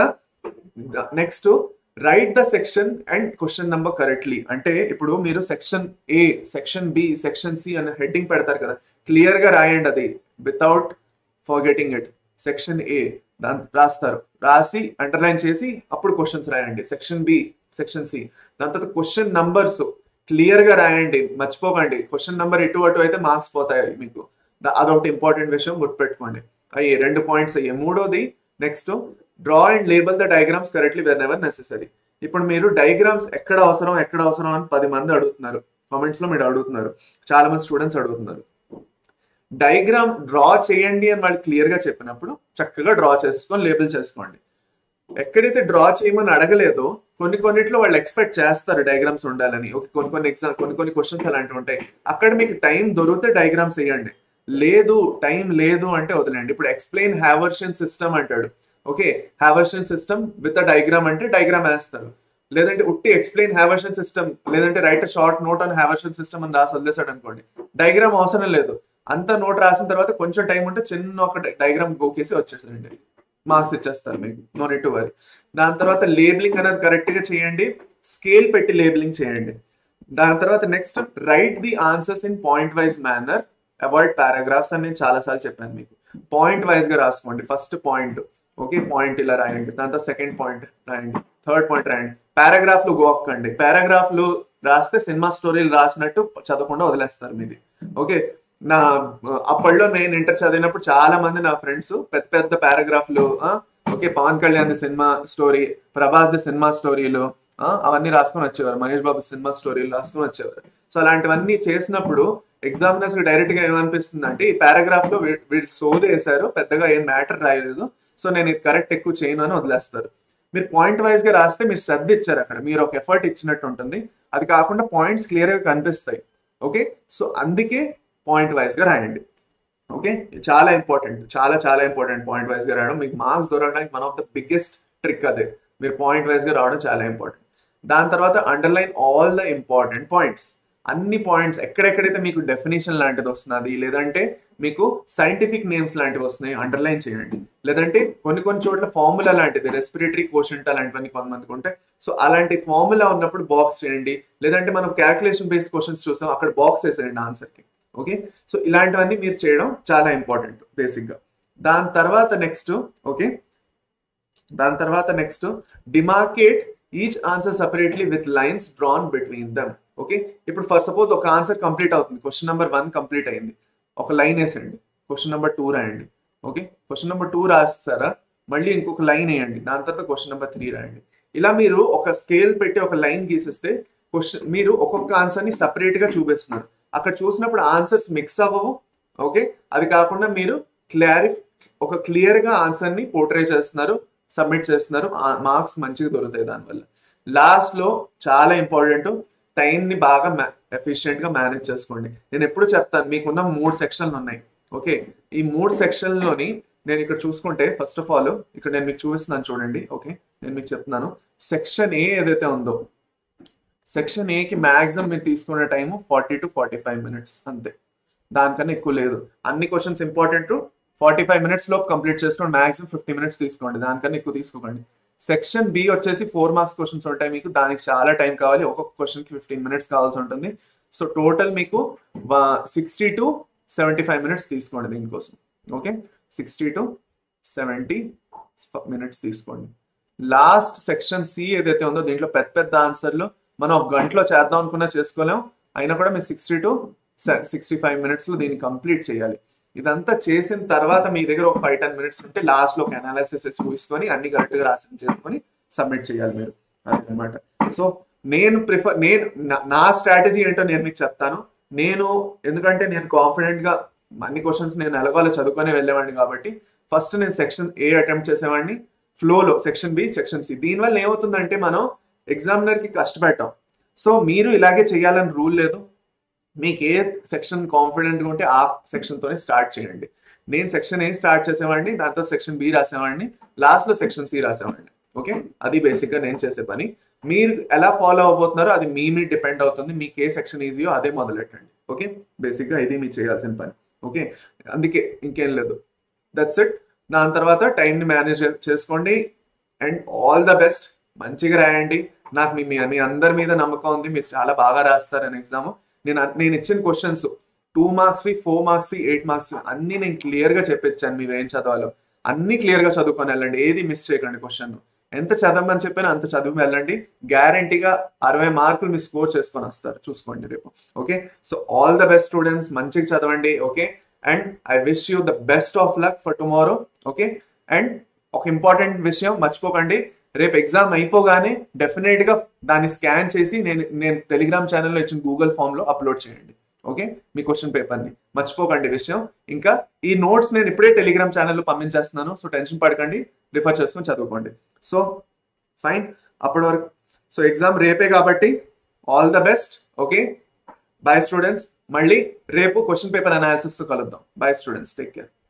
next write the section and question number correctly అంటే ఇప్పుడు మీరు section A section B section C అనే హెడ్డింగ్ పెడతారు కదా క్లియర్ గా రాయండి అది without forgetting it section A దాని రాస్తారు రాసి అండర్లైన్ చేసి అప్పుడు క్వశ్చన్స్ రాయండి సెక్షన్ బి సెక్షన్ సి దాని తర్వాత క్వశ్చన్ నంబర్స్ క్లియర్ గా రాయండి మర్చిపోకండి క్వశ్చన్ నెంబర్ ఇటు అటు అయితే మార్క్స్ పోతాయి మీకు అదొకటి ఇంపార్టెంట్ విషయం గుర్తుపెట్టుకోండి అయ్యి రెండు పాయింట్స్ అయ్యాయి మూడోది next draw and label the diagrams correctly whenever necessary ఇప్పుడు మీరు డయాగ్రామ్స్ ఎక్కడ అవసరం ఎక్కడ అవసరం అని పది మంది అడుగుతున్నారు కామెంట్స్ లో మీరు అడుగుతున్నారు చాలా మంది స్టూడెంట్స్ అడుగుతున్నారు డయాగ్రామ్ డ్రా చేయండి అని వాళ్ళు క్లియర్ గా చెప్పినప్పుడు చక్కగా డ్రా చేసుకొని లేబుల్ చేసుకోండి ఎక్కడైతే డ్రా చేయమని అడగలేదో కొన్ని కొన్నిట్లో వాళ్ళు ఎక్స్పెక్ట్ చేస్తారు డయాగ్రామ్స్ ఉండాలని ఒక కొన్ని కొన్ని ఎగ్జామ్ కొన్ని కొన్ని క్వశ్చన్స్ అలాంటివి ఉంటాయి అక్కడ మీకు టైం దొరికితే డయాగ్రామ్స్ వేయండి లేదు టైం లేదు అంటే వదిలేండి ఇప్పుడు ఎక్స్ప్లెయిన్ హ్యావర్షన్ సిస్టమ్ అంటాడు okay Haversian system with diagram అంటే డయాగ్రామ్ వేస్తారు లేదంటే ఉట్టి ఎక్స్ప్లెయిన్ హ్యావర్షన్ సిస్టమ్ లేదంటే write short note on Haversian system అని రాసి వదిలేసాడు అనుకోండి డయాగ్రామ్ అవసరం లేదు అంత నోట్ రాసిన తర్వాత కొంచెం టైం ఉంటే చిన్న ఒక డయాగ్రామ్ గోకేసి వచ్చేసండి మార్క్స్ ఇచ్చేస్తారు మీకు నో నెట్ వరి దాని తర్వాత లేబులింగ్ అనేది కరెక్ట్ గా చేయండి స్కేల్ పెట్టి లేబులింగ్ చేయండి దాని తర్వాత next write the answers in point wise manner avoid paragraphs అని నేను చాలాసార్లు చెప్పాను మీకు పాయింట్ వైజ్ గా రాసుకోండి ఫస్ట్ పాయింట్ ఓకే పాయింట్ ఇలా రాయండి దాని తర్వాత సెకండ్ పాయింట్ రాయండి థర్డ్ పాయింట్ రాయండి పారాగ్రాఫ్ లో గోక్కండి పారాగ్రాఫ్ లో రాస్తే సినిమా స్టోరీలు రాసినట్టు చదవకుండా వదిలేస్తారు మీది ఓకే నా అప్పట్లో నేను ఇంటర్ చదివినప్పుడు చాలా మంది నా ఫ్రెండ్స్ పెద్ద పెద్ద పారాగ్రాఫ్లు okay Pawan Kalyan cinema story Prabhas ది సినిమా స్టోరీలు అవన్నీ రాసుకొని వచ్చేవారు మహేష్ బాబు సినిమా స్టోరీలు రాసుకొని వచ్చేవారు సో అలాంటివన్నీ చేసినప్పుడు ఎగ్జామినర్స్ డైరెక్ట్ గా ఏమనిపిస్తుంది అంటే ఈ పారాగ్రాఫ్ లో వీళ్ళు సోది వేశారు పెద్దగా ఏం మ్యాటర్ రాయలేదు సో నేను ఇది కరెక్ట్ ఎక్కువ చేయను అని వదిలేస్తారు మీరు పాయింట్ వైజ్ గా రాస్తే మీరు శ్రద్ధ ఇచ్చారు అక్కడ మీరు ఒక ఎఫర్ట్ ఇచ్చినట్టు ఉంటుంది అది కాకుండా పాయింట్స్ క్లియర్ గా కనిపిస్తాయి ఓకే సో అందుకే పాయింట్ వైజ్ గా రాయండి ఓకే చాలా ఇంపార్టెంట్ చాలా చాలా ఇంపార్టెంట్ పాయింట్ వైజ్ గా రాయడం మీకు మార్క్స్ దొరకడానికి one of the biggest trick అదే మీరు పాయింట్ వైజ్ గా రావడం చాలా ఇంపార్టెంట్ దాని తర్వాత underline all the important points అన్ని పాయింట్స్ ఎక్కడెక్కడైతే మీకు డెఫినేషన్ లాంటిది వస్తున్నది లేదంటే మీకు సైంటిఫిక్ నేమ్స్ లాంటివి వస్తున్నాయి అండర్లైన్ చేయండి లేదంటే కొన్ని కొన్ని చోట్ల ఫార్ములా లాంటిది రెస్పిరేటరీ కోషంట్ అలాంటివన్నీ కొంతమందికి ఉంటాయి సో అలాంటి ఫార్ములా ఉన్నప్పుడు బాక్స్ చేయండి లేదంటే మనం క్యాల్కులేషన్ బేస్డ్ క్వశ్చన్స్ చూసాం అక్కడ బాక్స్ వేసేయండి ఆన్సర్కి ఓకే సో ఇలాంటివన్నీ మీరు చేయడం చాలా ఇంపార్టెంట్ బేసిక్గా దాని తర్వాత నెక్స్ట్ ఓకే దాని తర్వాత next demarcate each answer separately with lines drawn between them okay ఇప్పుడు ఫర్ సపోజ్ ఒక ఆన్సర్ కంప్లీట్ అవుతుంది క్వశ్చన్ నెంబర్ వన్ కంప్లీట్ అయింది ఒక లైన్ వేసేయండి క్వశ్చన్ నెంబర్ టూ రాయండి ఓకే క్వశ్చన్ నెంబర్ టూ రాస్తారా మళ్ళీ ఇంకొక లైన్ వేయండి దాని తర్వాత క్వశ్చన్ నెంబర్ త్రీ రాయండి ఇలా మీరు ఒక స్కేల్ పెట్టి ఒక లైన్ గీసేస్తే క్వశ్చన్ మీరు ఒక్కొక్క ఆన్సర్ని సపరేట్ గా చూపిస్తున్నారు అక్కడ చూసినప్పుడు ఆన్సర్స్ మిక్స్ అవ్వవు ఓకే అది కాకుండా మీరు క్లారిఫ్ ఒక క్లియర్ గా ఆన్సర్ ని పోర్ట్రే చేస్తున్నారు సబ్మిట్ చేస్తున్నారు మార్క్స్ మంచిగా దొరుకుతాయి దానివల్ల లాస్ట్ లో చాలా ఇంపార్టెంట్ టైం ని బాగా ఎఫిషియెంట్ గా మేనేజ్ చేసుకోండి నేను ఎప్పుడు చెప్తాను మీకున్న మూడు సెక్షన్లు ఉన్నాయి ఓకే ఈ మూడు సెక్షన్లోని నేను ఇక్కడ చూసుకుంటే ఫస్ట్ ఆఫ్ ఆల్ ఇక్కడ నేను మీకు చూపిస్తున్నాను చూడండి ఓకే నేను మీకు చెప్తున్నాను సెక్షన్ ఏ ఏదైతే ఉందో సెక్షన్ ఏకి మాక్సిమం మీరు తీసుకునే time forty to forty five minutes అంతే దానికన్నా ఎక్కువ లేదు అన్ని questions important forty five minutes లోపు కంప్లీట్ చేసుకోండి మాక్సిమం ఫిఫ్టీ మినిట్స్ తీసుకోండి దానికన్నా ఎక్కువ తీసుకోకండి సెక్షన్ బి వచ్చేసి ఫోర్ మార్క్స్ క్వశ్చన్స్ ఉంటాయి మీకు దానికి చాలా టైం కావాలి ఒక్కొక్క క్వశ్చన్కి ఫిఫ్టీన్ మినిట్స్ కావాల్సి ఉంటుంది సో టోటల్ మీకు sixty to seventy five minutes తీసుకోండి దీనికోసం okay sixty to seventy minutes తీసుకోండి లాస్ట్ సెక్షన్ సి ఏదైతే ఉందో దీంట్లో పెద్ద పెద్ద ఆన్సర్లు మనం ఒక గంటలో చేద్దాం అనుకున్నా చేసుకోలేం అయినా కూడా మీరు సిక్స్టీ టు సిక్స్టీ ఫైవ్ మినిట్స్లో దీన్ని కంప్లీట్ చేయాలి ఇదంతా చేసిన తర్వాత మీ దగ్గర ఒక ఫైవ్ టెన్ మినిట్స్ ఉంటే లాస్ట్ లో ఒక అనాలిసిస్ చూసుకొని అన్ని కరెక్ట్ గా రాసి చేసుకొని సబ్మిట్ చేయాలి మీరు అదనమాట సో నేను ప్రిఫర్ నేను నా స్ట్రాటజీ ఏంటో నేను మీకు చెప్తాను నేను ఎందుకంటే నేను కాన్ఫిడెంట్ గా అన్ని క్వశ్చన్స్ నేను ఎలాగోలా చదువుకొని వెళ్ళేవాడిని కాబట్టి ఫస్ట్ నేను సెక్షన్ ఏ అటెంప్ట్ చేసేవాడిని ఫ్లోలో సెక్షన్ బి సెక్షన్ సి దీనివల్ల ఏమవుతుందంటే మనం ఎగ్జామినర్ కి కష్టపెట్టాం సో మీరు ఇలాగే చేయాలని రూల్ లేదు మీకు ఏ సెక్షన్ కాన్ఫిడెంట్గా ఉంటే ఆ సెక్షన్తోనే స్టార్ట్ చేయండి నేను సెక్షన్ ఏ స్టార్ట్ చేసేవాడిని దాంతో సెక్షన్ బి రాసేవాడిని లాస్ట్లో సెక్షన్ సి రాసేవాడిని ఓకే అది బేసిక్గా నేను చేసే పని మీరు ఎలా ఫాలో అవబోతున్నారో అది మీ మీద డిపెండ్ అవుతుంది మీకు ఏ సెక్షన్ ఈజీయో అదే మొదలెట్టండి ఓకే బేసిక్గా ఇది మీరు చేయాల్సిన పని ఓకే అందుకే ఇంకేం లేదు దట్స్ ఇట్ దాని తర్వాత టైంని మేనేజ్ చేసుకోండి అండ్ ఆల్ ద బెస్ట్ మంచిగా రాయండి నాకు మీ మీ అందరి మీద నమ్మకం ఉంది మీరు చాలా బాగా రాస్తారని ఎగ్జామ్ నేను నేను ఇచ్చిన క్వశ్చన్స్ టూ మార్క్స్ వి ఫోర్ మార్క్స్ వి ఎయిట్ మార్క్స్ అన్ని నేను క్లియర్ గా చెప్పించాను మీరు ఏం చదవాలో అన్ని క్లియర్ గా చదువుకొని వెళ్ళండి ఏది మిస్ చేయకండి క్వశ్చన్ ఎంత చదవమని చెప్పినా అంత చదువు వెళ్ళండి గ్యారంటీగా అరవై మార్కులు మీ స్కోర్ చేసుకొని వస్తారు చూసుకోండి రేపు okay so all the best students మంచిగా చదవండి okay and I wish you the best of luck for tomorrow okay and ఒక ఇంపార్టెంట్ విషయం మర్చిపోకండి రేపు ఎగ్జామ్ అయిపోగానే డెఫినెట్ గా దాన్ని స్కాన్ చేసి నేను నేను టెలిగ్రామ్ ఛానల్లో ఇచ్చిన గూగుల్ ఫామ్ లో అప్లోడ్ చేయండి ఓకే మీ క్వశ్చన్ పేపర్ ని మర్చిపోకండి విషయం ఇంకా ఈ నోట్స్ నేను ఇప్పుడే టెలిగ్రామ్ ఛానల్లో పంపించేస్తున్నాను సో టెన్షన్ పడకండి రిఫర్ చేసుకొని చదువుకోండి సో ఫైన్ అప్పటి వరకు సో ఎగ్జామ్ రేపే కాబట్టి all the best okay bye students మళ్ళీ రేపు క్వశ్చన్ పేపర్ అనాలిసిస్ తో కలుద్దాం బాయ్ స్టూడెంట్స్ టేక్ కేర్